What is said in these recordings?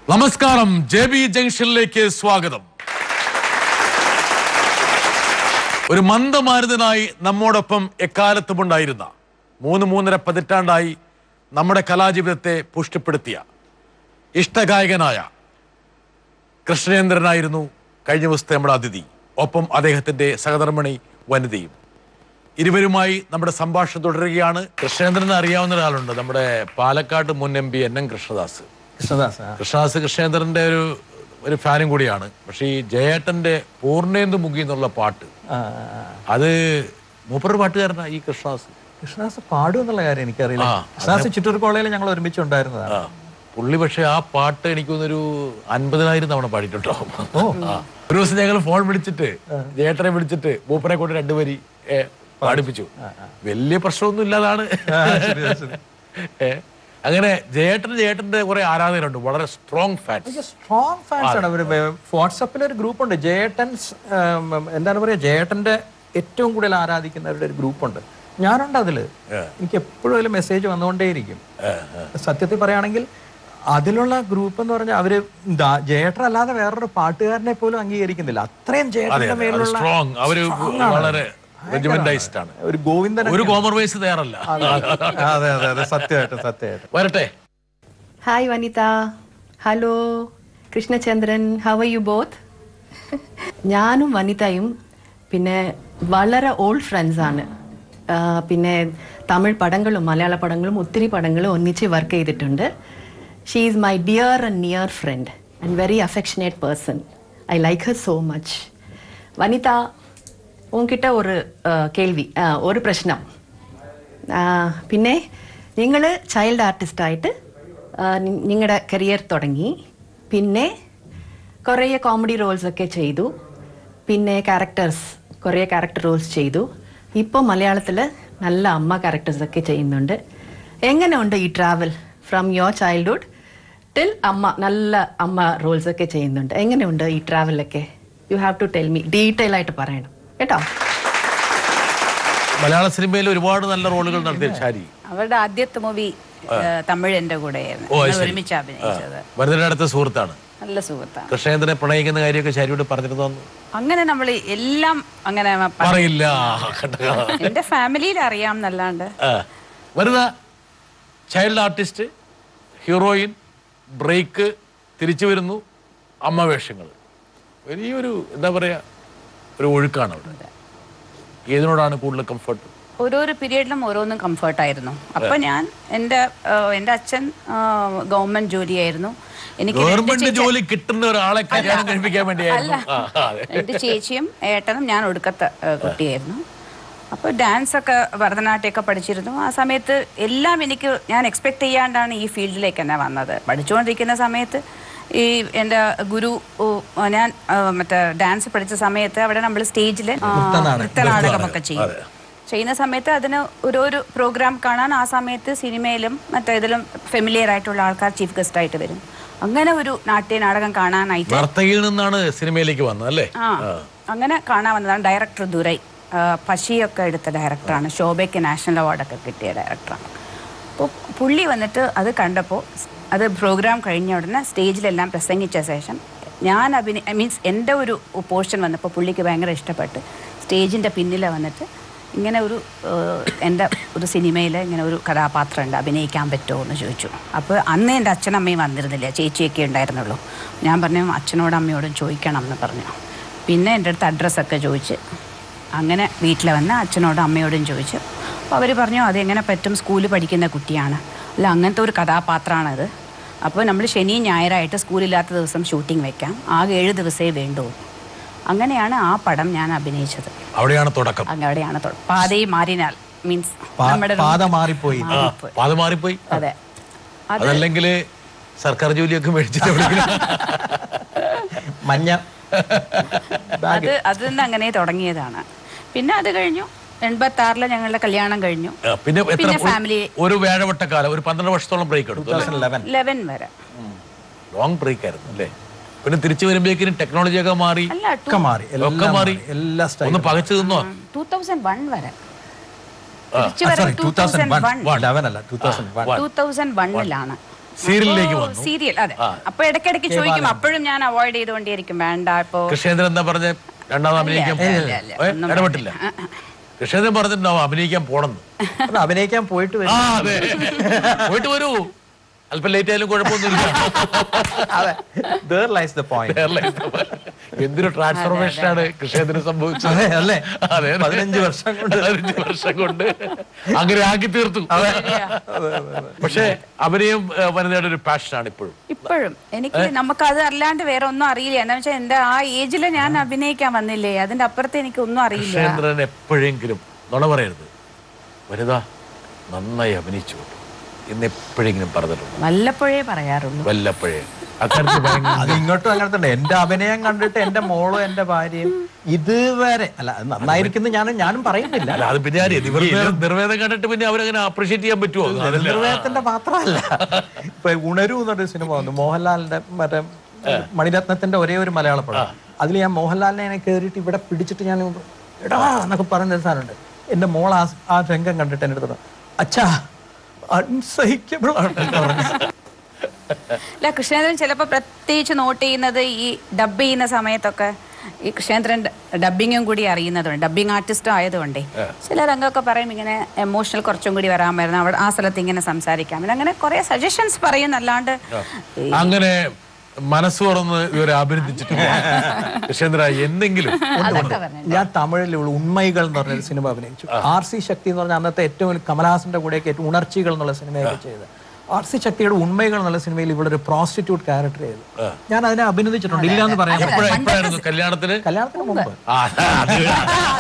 നമസ്കാരം J B ജംഗ്ഷനിലേക്ക് സ്വാഗതം ഒരു മന്ദമാരുതനായി നമ്മോടൊപ്പം എക്കാലത്തും ഉണ്ടായിരുന്ന മൂന്ന് മൂന്നര പതിറ്റാണ്ടായി നമ്മുടെ കലാജീവിതത്തെ പുഷ്ടിപ്പെടുത്തിയ ഇഷ്ടഗായകനായ കൃഷ്ണേന്ദ്രനായിരുന്നു കഴിഞ്ഞ ദിവസത്തെ നമ്മുടെ അതിഥി ഒപ്പം അദ്ദേഹത്തിന്റെ സഹധർമ്മിണി വനിതയും ഇരുവരുമായി നമ്മുടെ സംഭാഷണം തുടരുകയാണ് കൃഷ്ണേന്ദ്രനെ അറിയാവുന്ന ഒരാളുണ്ട് നമ്മുടെ പാലക്കാട് മുൻ M P N N Krishnadas Krishnadas ആ. കൃഷ്ണദാസ് കൃഷ്ണേന്ദ്രന്റെ ഒരു ഒരു ഫാനും കൂടിയാണ് പക്ഷേ ഈ ജയേട്ടന്റെ പൂർണ്ണേന്ദു മുഖി എന്നുള്ള പാട്ട് ആ, ആ, ആ. അത് മൂപ്പർ പാട്ടുകാരനാ ഈ കൃഷ്ണദാസ് കൃഷ്ണദാസ് പാടും എന്നുള്ള കാര്യം എനിക്കറിയില്ല ആ, കൃഷ്ണദാസ് ചിറ്റൂർ കോളേജിൽ ഞങ്ങൾ ഒരുമിച്ചുണ്ടായിരുന്നതാണ് ആ പുള്ളി പക്ഷെ ആ പാട്ട് എനിക്കൊന്നൊരു അൻപതിനായിരം തവണ പാടിയിട്ടുണ്ടാവും ആ. ഒരു ദിവസം ഞങ്ങൾ ഫോൺ വിളിച്ചിട്ട് ജേട്ടനെ വിളിച്ചിട്ട് മൂപ്പനെ കൊണ്ട് രണ്ടുപേരി ഏ, പാടിപ്പിച്ചു വലിയ പ്രശ്നമൊന്നും ഇല്ലാതാണ് ഏ, അങ്ങനെ ജയേട്ടന് ജയേട്ടന്റെ കുറെ ആരാധകരുണ്ട് വളരെ സ്ട്രോങ് ഫാൻസ് സ്ട്രോങ് ഫാൻസ് ആണ് അവര് വാട്സപ്പിൽ ഒരു ഗ്രൂപ്പ് ഉണ്ട് ജയേട്ടൻസ് ഉം, എന്താണ് പറയാ ജയേട്ടന്റെ ഏറ്റവും കൂടുതൽ ആരാധിക്കുന്നവരുടെ ഒരു ഗ്രൂപ്പ് ഉണ്ട് ഞാനുണ്ട് അതില് എനിക്ക് എപ്പോഴും അതിൽ മെസ്സേജ് വന്നുകൊണ്ടേയിരിക്കും സത്യത്തിൽ പറയുകയാണെങ്കിൽ അതിലുള്ള ഗ്രൂപ്പ് എന്ന് പറഞ്ഞാൽ അവര് ദാ- ജയേട്ടൻ അല്ലാതെ വേറൊരു പാട്ടുകാരനെ പോലും അംഗീകരിക്കുന്നില്ല അത്രയും ജയേട്ടന്റെ മേലുള്ള സ്ട്രോങ് അവര് വളരെ റെജിമെന്റൈസ്ഡ് ആണ് ഒരു ഗോവിന്ദൻ ഒരു കോംപ്രമൈസ് തയ്യാറല്ല അതെ അതെ അതെ സത്യമായിട്ടും സത്യമായിട്ടും വരട്ടെ hi Vanitha hello Krishnachandran how are you both ഞാനും വനിതയും പിന്നെ വളരെ ഓൾഡ് ഫ്രണ്ട്സ് ആണ് ആ, പിന്നെ തമിഴ് പടങ്ങളും മലയാള പടങ്ങളും ഒത്തിരി പടങ്ങളും ഒന്നിച്ച് വർക്ക് ചെയ്തിട്ടുണ്ട് she is my dear and near friend and very affectionate person I like her so much Vanitha ഉൻകിட்ட ഒരു ആ, കേൾവി ആ, ഒരു പ്രശ്നം ആ, പിന്നെ നിങ്ങൾ ചൈൽഡ് ആർട്ടിസ്റ്റായിട്ട് നിങ്ങളുടെ കരിയർ തുടങ്ങി പിന്നെ കുറേ കോമഡി റോൾസ് ഒക്കെ ചെയ്തു പിന്നെ ക്യാരക്ടേഴ്സ് കുറേ ക്യാരക്ടർ റോൾസ് ചെയ്തു ഇപ്പോൾ മലയാളത്തിൽ നല്ല അമ്മ ക്യാരക്ടേഴ്സ് ഒക്കെ ചെയ്യുന്നുണ്ട് എങ്ങനെയുണ്ട് ഈ travel from your childhood till അമ്മ നല്ല അമ്മ റോൾസ് ഒക്കെ ചെയ്യുന്നുണ്ട് എങ്ങനെയുണ്ട് ഈ ട്രാവലൊക്കെ you have to tell me detail ആയിട്ട് പറയണം കേട്ടോ മലയാള സിനിമയിൽ ഒരുപാട് നല്ല റോളുകൾ നടത്തിയ ഷാരി അവരുടെ ആദ്യത്തെ മൂവി തമിഴ് എന്റെ കൂടെയായിരുന്നു ഓ അത് ഞങ്ങൾ ശരി. ഒരുമിച്ച് അഭിനയിച്ചത് വനിതയുടെ അടുത്ത സുഹൃത്താണ് നല്ല സുഹൃത്താണ് കൃഷ്ണേന്ദ്രനെ പ്രണയിക്കുന്ന കാര്യമൊക്കെ ഷാരിയോട് പറഞ്ഞിരുന്നു അങ്ങനെ നമ്മൾ എല്ലാം അങ്ങനെ പ- പറയില്ല കണ്ട. എന്റെ ഫാമിലിയിൽ അറിയാം എന്നല്ലാണ്ട് ആ. Vanitha child artist heroine break തിരിച്ചു വരുന്നു അമ്മ വേഷങ്ങൾ വലിയൊരു എന്താ പറയാ ഒരു ഒഴുക്കാണ് അവിടെ ഏതിനോടാണ് കൂടുതൽ കംഫർട്ട് ഓരോരോ പീരീഡിലും ഓരോന്നും കംഫർട്ടായിരുന്നു അപ്പൊ ഞാൻ എൻ്റെ ആ, എൻ്റെ അച്ഛൻ ഗവൺമെന്റ് ജോലിയായിരുന്നു എനിക്ക് രണ്ട് ഗവൺമെന്റ് ചേച്ചി- ജോലി കിട്ടുന്ന ഒരാളെ കല്യാണം കഴിപ്പിക്കാൻ വേണ്ടിയായിരുന്നു അല്ല. ആ, ആ, അതെ. എൻ്റെ ചേച്ചിയും ഏട്ടനും ഞാൻ ഒടുക്കത്തെ ആ, കുട്ടിയായിരുന്നു അപ്പോൾ ഡാൻസ് ഒക്കെ ഭരതനാട്യമൊക്കെ പഠിച്ചിരുന്നു ആ സമയത്ത് എല്ലാം എനിക്ക് ഞാൻ എക്സ്പെക്ട് ചെയ്യാണ്ടാണ് ഈ ഫീൽഡിലേക്ക് തന്നെ വന്നത് പഠിച്ചുകൊണ്ടിരിക്കുന്ന സമയത്ത് ഈ എൻ്റെ ഗുരു ഓ, ഞാൻ ആ, മറ്റേ ഡാൻസ് പഠിച്ച സമയത്ത് അവിടെ നമ്മൾ സ്റ്റേജിൽ നൃത്തനാടകമൊക്കെ ചെയ്യും ചെയ്യുന്ന സമയത്ത് അതിന് ഒരു ഒരു പ്രോഗ്രാം കാണാൻ ആ സമയത്ത് സിനിമയിലും മറ്റേ ഇതിലും ഫെമിലിയർ ആയിട്ടുള്ള ആൾക്കാർ ചീഫ് ഗസ്റ്റ് ആയിട്ട് വരും അങ്ങനെ ഒരു നാട്യ നാടകം കാണാനായിട്ട് നർത്തകിയിൽ നിന്നാണ് സിനിമയിലേക്ക് വന്നത് അല്ലേ ആ അങ്ങനെ കാണാൻ വന്നതാണ് ഡയറക്ടർ ദുരൈ ആ, പശിയൊക്കെ എടുത്ത ഡയറക്ടറാണ് ശോഭയ്ക്ക് നാഷണൽ അവാർഡൊക്കെ കിട്ടിയ ഡയറക്ടറാണ് അപ്പോൾ പുള്ളി വന്നിട്ട് അത് കണ്ടപ്പോൾ അത് പ്രോഗ്രാം കഴിഞ്ഞ ഉടനെ സ്റ്റേജിലെല്ലാം പ്രസംഗിച്ച ശേഷം ഞാൻ അഭിനയ മീൻസ് എൻ്റെ ഒരു പോർഷൻ വന്നപ്പോൾ പുള്ളിക്ക് ഭയങ്കര ഇഷ്ടപ്പെട്ട് സ്റ്റേജിൻ്റെ പിന്നിൽ വന്നിട്ട് ഇങ്ങനെ ഒരു ഏഹ്, എൻ്റെ ഒരു സിനിമയിൽ ഇങ്ങനെ ഒരു കഥാപാത്രമുണ്ട് അഭിനയിക്കാൻ പറ്റുമോ എന്ന് ചോദിച്ചു അപ്പോൾ അന്ന് എൻ്റെ അച്ഛനമ്മയും വന്നിരുന്നില്ല ചേച്ചിയൊക്കെ ഉണ്ടായിരുന്നുള്ളൂ ഞാൻ പറഞ്ഞു അച്ഛനോടും അമ്മയോടും ചോദിക്കണം എന്ന് പറഞ്ഞു പിന്നെ എൻ്റെ അടുത്ത് അഡ്രസ്സൊക്കെ ചോദിച്ച് അങ്ങനെ വീട്ടിൽ വന്ന് അച്ഛനോടും അമ്മയോടും ചോദിച്ചു അപ്പോൾ അവർ പറഞ്ഞു അതെങ്ങനെ പറ്റും സ്കൂളിൽ പഠിക്കുന്ന കുട്ടിയാണ് അല്ല അങ്ങനത്തെ ഒരു കഥാപാത്രമാണത് അപ്പോൾ നമ്മൾ ശനി ഞായറായിട്ട് സ്കൂളില്ലാത്ത ദിവസം ഷൂട്ടിംഗ് വെക്കാം ആകെ ഏഴ് ദിവസമേ വേണ്ടൂ അങ്ങനെയാണ് ആ പടം ഞാൻ അഭിനയിച്ചത് അവിടെയാണ് തുടക്കം അവിടെയാണ് തൊ- പാതയിൽ മാറിനാൽ മീൻസ് പാ- നമ്മുടെ പാത മാറിപ്പോയി ആ പാത മാറിപ്പോയി അതെ അത് അതല്ലെങ്കിൽ സർക്കാർ ജോലിയൊക്കെ മേടിച്ചിട്ട് എവിടെയെങ്കിലും മഞ്ഞ അത് അത് നിന്ന് അങ്ങനെ തുടങ്ങിയതാണ് പിന്നെ അത് കഴിഞ്ഞു എൺപത്തി ആറില് ഞങ്ങളുടെ കല്യാണം കഴിഞ്ഞു ആ, പിന്നെ എത്ര പിന്നെ ഒരു- ഫാമിലി ഒരു വേഴവട്ടക്കാലം ഒരു പന്ത്രണ്ട് വർഷത്തോളം ബ്രേക്ക് എടുത്തു അല്ലേ? 2011 ലെവൻ വരെ ലോങ് ബ്രേക്ക് ആയിരുന്നു അല്ലേ പിന്നെ തിരിച്ചു വരുമ്പോഴേക്കും ടെക്നോളജി ഒക്കെ മാറി അല്ല ഒക്കെ മാറി ഒക്കെ എല്ലാം മാറി മാറി എല്ലാ ഒന്ന് സ്റ്റൈലും പകച്ചു നിന്നോ ടൂ തൗസൻഡ് വൺ വരെ sorry two thousand one one eleven അല്ല two thousand one two thousand വണ്ണിലാണ് സീരിയലിലേക്ക് വന്നു സീരിയൽ അതെ അപ്പൊ ഇടയ്ക്കിടയ്ക്ക് ചോദിക്കും അപ്പോഴും ഞാൻ അവോയ്ഡ് ചെയ്തുകൊണ്ടേയിരിക്കും വേണ്ട ഇപ്പോ കൃഷ്ണേന്ദ്രൻ എന്താ പറഞ്ഞ രണ്ടാമത് അഭിനയിക്കാൻ ഇല്ല, ഇല്ല, ഇല്ല, ഏ, ഒന്നും ഇടപെട്ടില്ല കൃഷ്ണേന്ദ്രൻ പറഞ്ഞിട്ടുണ്ടാവും അഭിനയിക്കാൻ പോണെന്ന് അത് അഭിനയിക്കാൻ പോയിട്ട് ആ വരും അതെ പോയിട്ട് വരൂ അല്പം ലേറ്റ് ആയാലും കുഴപ്പമൊന്നുമില്ല അതെ there lies the point എന്തൊരു ട്രാൻസ്ഫോർമേഷൻ ആണ് കൃഷ്ണേന്ദ്രൻ സംഭവിച്ചത് അതെ അല്ലേ അതെ അതെ. പതിനഞ്ച് വർഷം കൊണ്ട് പതിനഞ്ച് വർഷം കൊണ്ട് അങ്ങനെ ആക്കി തീർത്തു പക്ഷേ അഭിനയം ഏ, വനിതയുടെ ഒരു പാഷനാണ് ഇപ്പോഴും ഇപ്പോഴും എനിക്ക് നമുക്ക് അത് അല്ലാണ്ട് വേറെ ഒന്നും അറിയില്ല എന്താ വെച്ചാൽ എന്റെ ആ ഏജിൽ ഞാൻ അഭിനയിക്കാൻ വന്നില്ലേ അതിന്റെ അപ്പുറത്ത് എനിക്ക് ഒന്നും അറിയില്ല കൃഷ്ണേന്ദ്രൻ എപ്പോഴെങ്കിലും നുണ പറയരുത് വനിത നന്നായി അഭിനയിച്ചു കൊണ്ടു എന്ന് എപ്പോഴെങ്കിലും പറഞ്ഞിട്ടുണ്ട് വല്ലപ്പോഴേ പറയാറുള്ളൂ വല്ലപ്പോഴേ അക്കാര്യത്തിൽ ഭയങ്കര അത് ഇങ്ങോട്ടും അങ്ങനെ തന്നെ എന്റെ അഭിനയം കണ്ടിട്ട് എന്റെ മോളും എന്റെ ഭാര്യയും ഇതുവരെ അല്ല അത് നന്നായിരിക്കുന്നു ഞാനും ഞാനും പറയുന്നില്ല അല്ല അത് പിന്നെ ആരെയും നിർ- നിർവേദം കണ്ടിട്ട് പിന്നെ അവരങ്ങനെ അപ്രീഷിയേറ്റ് ചെയ്യാൻ പറ്റുമോ അതല്ല നിർവേദത്തിന്റെ മാത്രമല്ല ഇപ്പൊ ഉണരൂ എന്നൊരു സിനിമ വന്നു മോഹൻലാലിന്റെ മറ്റേ മണിരത്നത്തിന്റെ ഒരേ ഒരു മലയാള പടം അതിൽ ഞാൻ മോഹൻലാലിനെ ഇങ്ങനെ കയറിയിട്ട് ഇവിടെ പിടിച്ചിട്ട് ഞാൻ എടാ എന്നൊക്കെ പറയുന്ന ഒരു സാധനമുണ്ട് എന്റെ മോൾ ആ ആ രംഗം കണ്ടിട്ട് എന്റെ അടുത്ത് പറഞ്ഞു, അച്ഛാ അൺസഹിക്കബിൾ ആണ് പറഞ്ഞു അല്ല കൃഷ്ണേന്ദ്രൻ ചിലപ്പോൾ പ്രത്യേകിച്ച് നോട്ട് ചെയ്യുന്നത് ഈ ഡബ് ചെയ്യുന്ന സമയത്തൊക്കെ ഈ കൃഷ്ണേന്ദ്രൻ ഡബിങ്ങും കൂടി അറിയുന്നതുകൊണ്ട് ഡബിങ് ആർട്ടിസ്റ്റും ആയതുകൊണ്ടേ ചില രംഗമൊക്കെ പറയും ഇങ്ങനെ എമോഷണൽ കുറച്ചും കൂടി വരാമായിരുന്നു അവിടെ ആ സ്ഥലത്ത് ഇങ്ങനെ സംസാരിക്കാം പിന്നെ അങ്ങനെ കുറെ സജഷൻസ് പറയുന്നല്ലാണ്ട് ഈ അങ്ങനെ മനസ്സ് തുറന്ന് ഇവരെ അഭിനന്ദിച്ചിട്ടില്ല കൃഷ്ണേന്ദ്ര എന്തെങ്കിലും അതൊക്കെ പറഞ്ഞു ഞാൻ തമിഴിലുള്ള ഉണ്മൈകൾ എന്ന് പറഞ്ഞൊരു സിനിമ അഭിനയിച്ചു ആർ സി ശക്തി എന്ന് പറഞ്ഞ അന്നത്തെ ഏറ്റവും വലിയ കമലഹാസന്റെ കൂടെയൊക്കെ ഏറ്റവും ഉണർച്ചികൾ എന്നുള്ള സിനിമയൊക്കെ ചെയ്ത് ആർ സി ശക്തിയുടെ ഉണ്മൈകൾ എന്നുള്ള സിനിമയിൽ ഇവിടെ ഒരു പ്രോസ്റ്റിറ്റ്യൂട്ട് ക്യാരക്ടർ ചെയ്തു ഞാൻ അതിനെ അഭിനന്ദിച്ചിട്ടുണ്ട് ഇല്ല എന്ന് പറയാൻ എപ്പോഴാ എപ്പോഴായിരുന്നു കല്യാണത്തിന് കല്യാണത്തിന് മുമ്പ് ആ, അത് വിട്.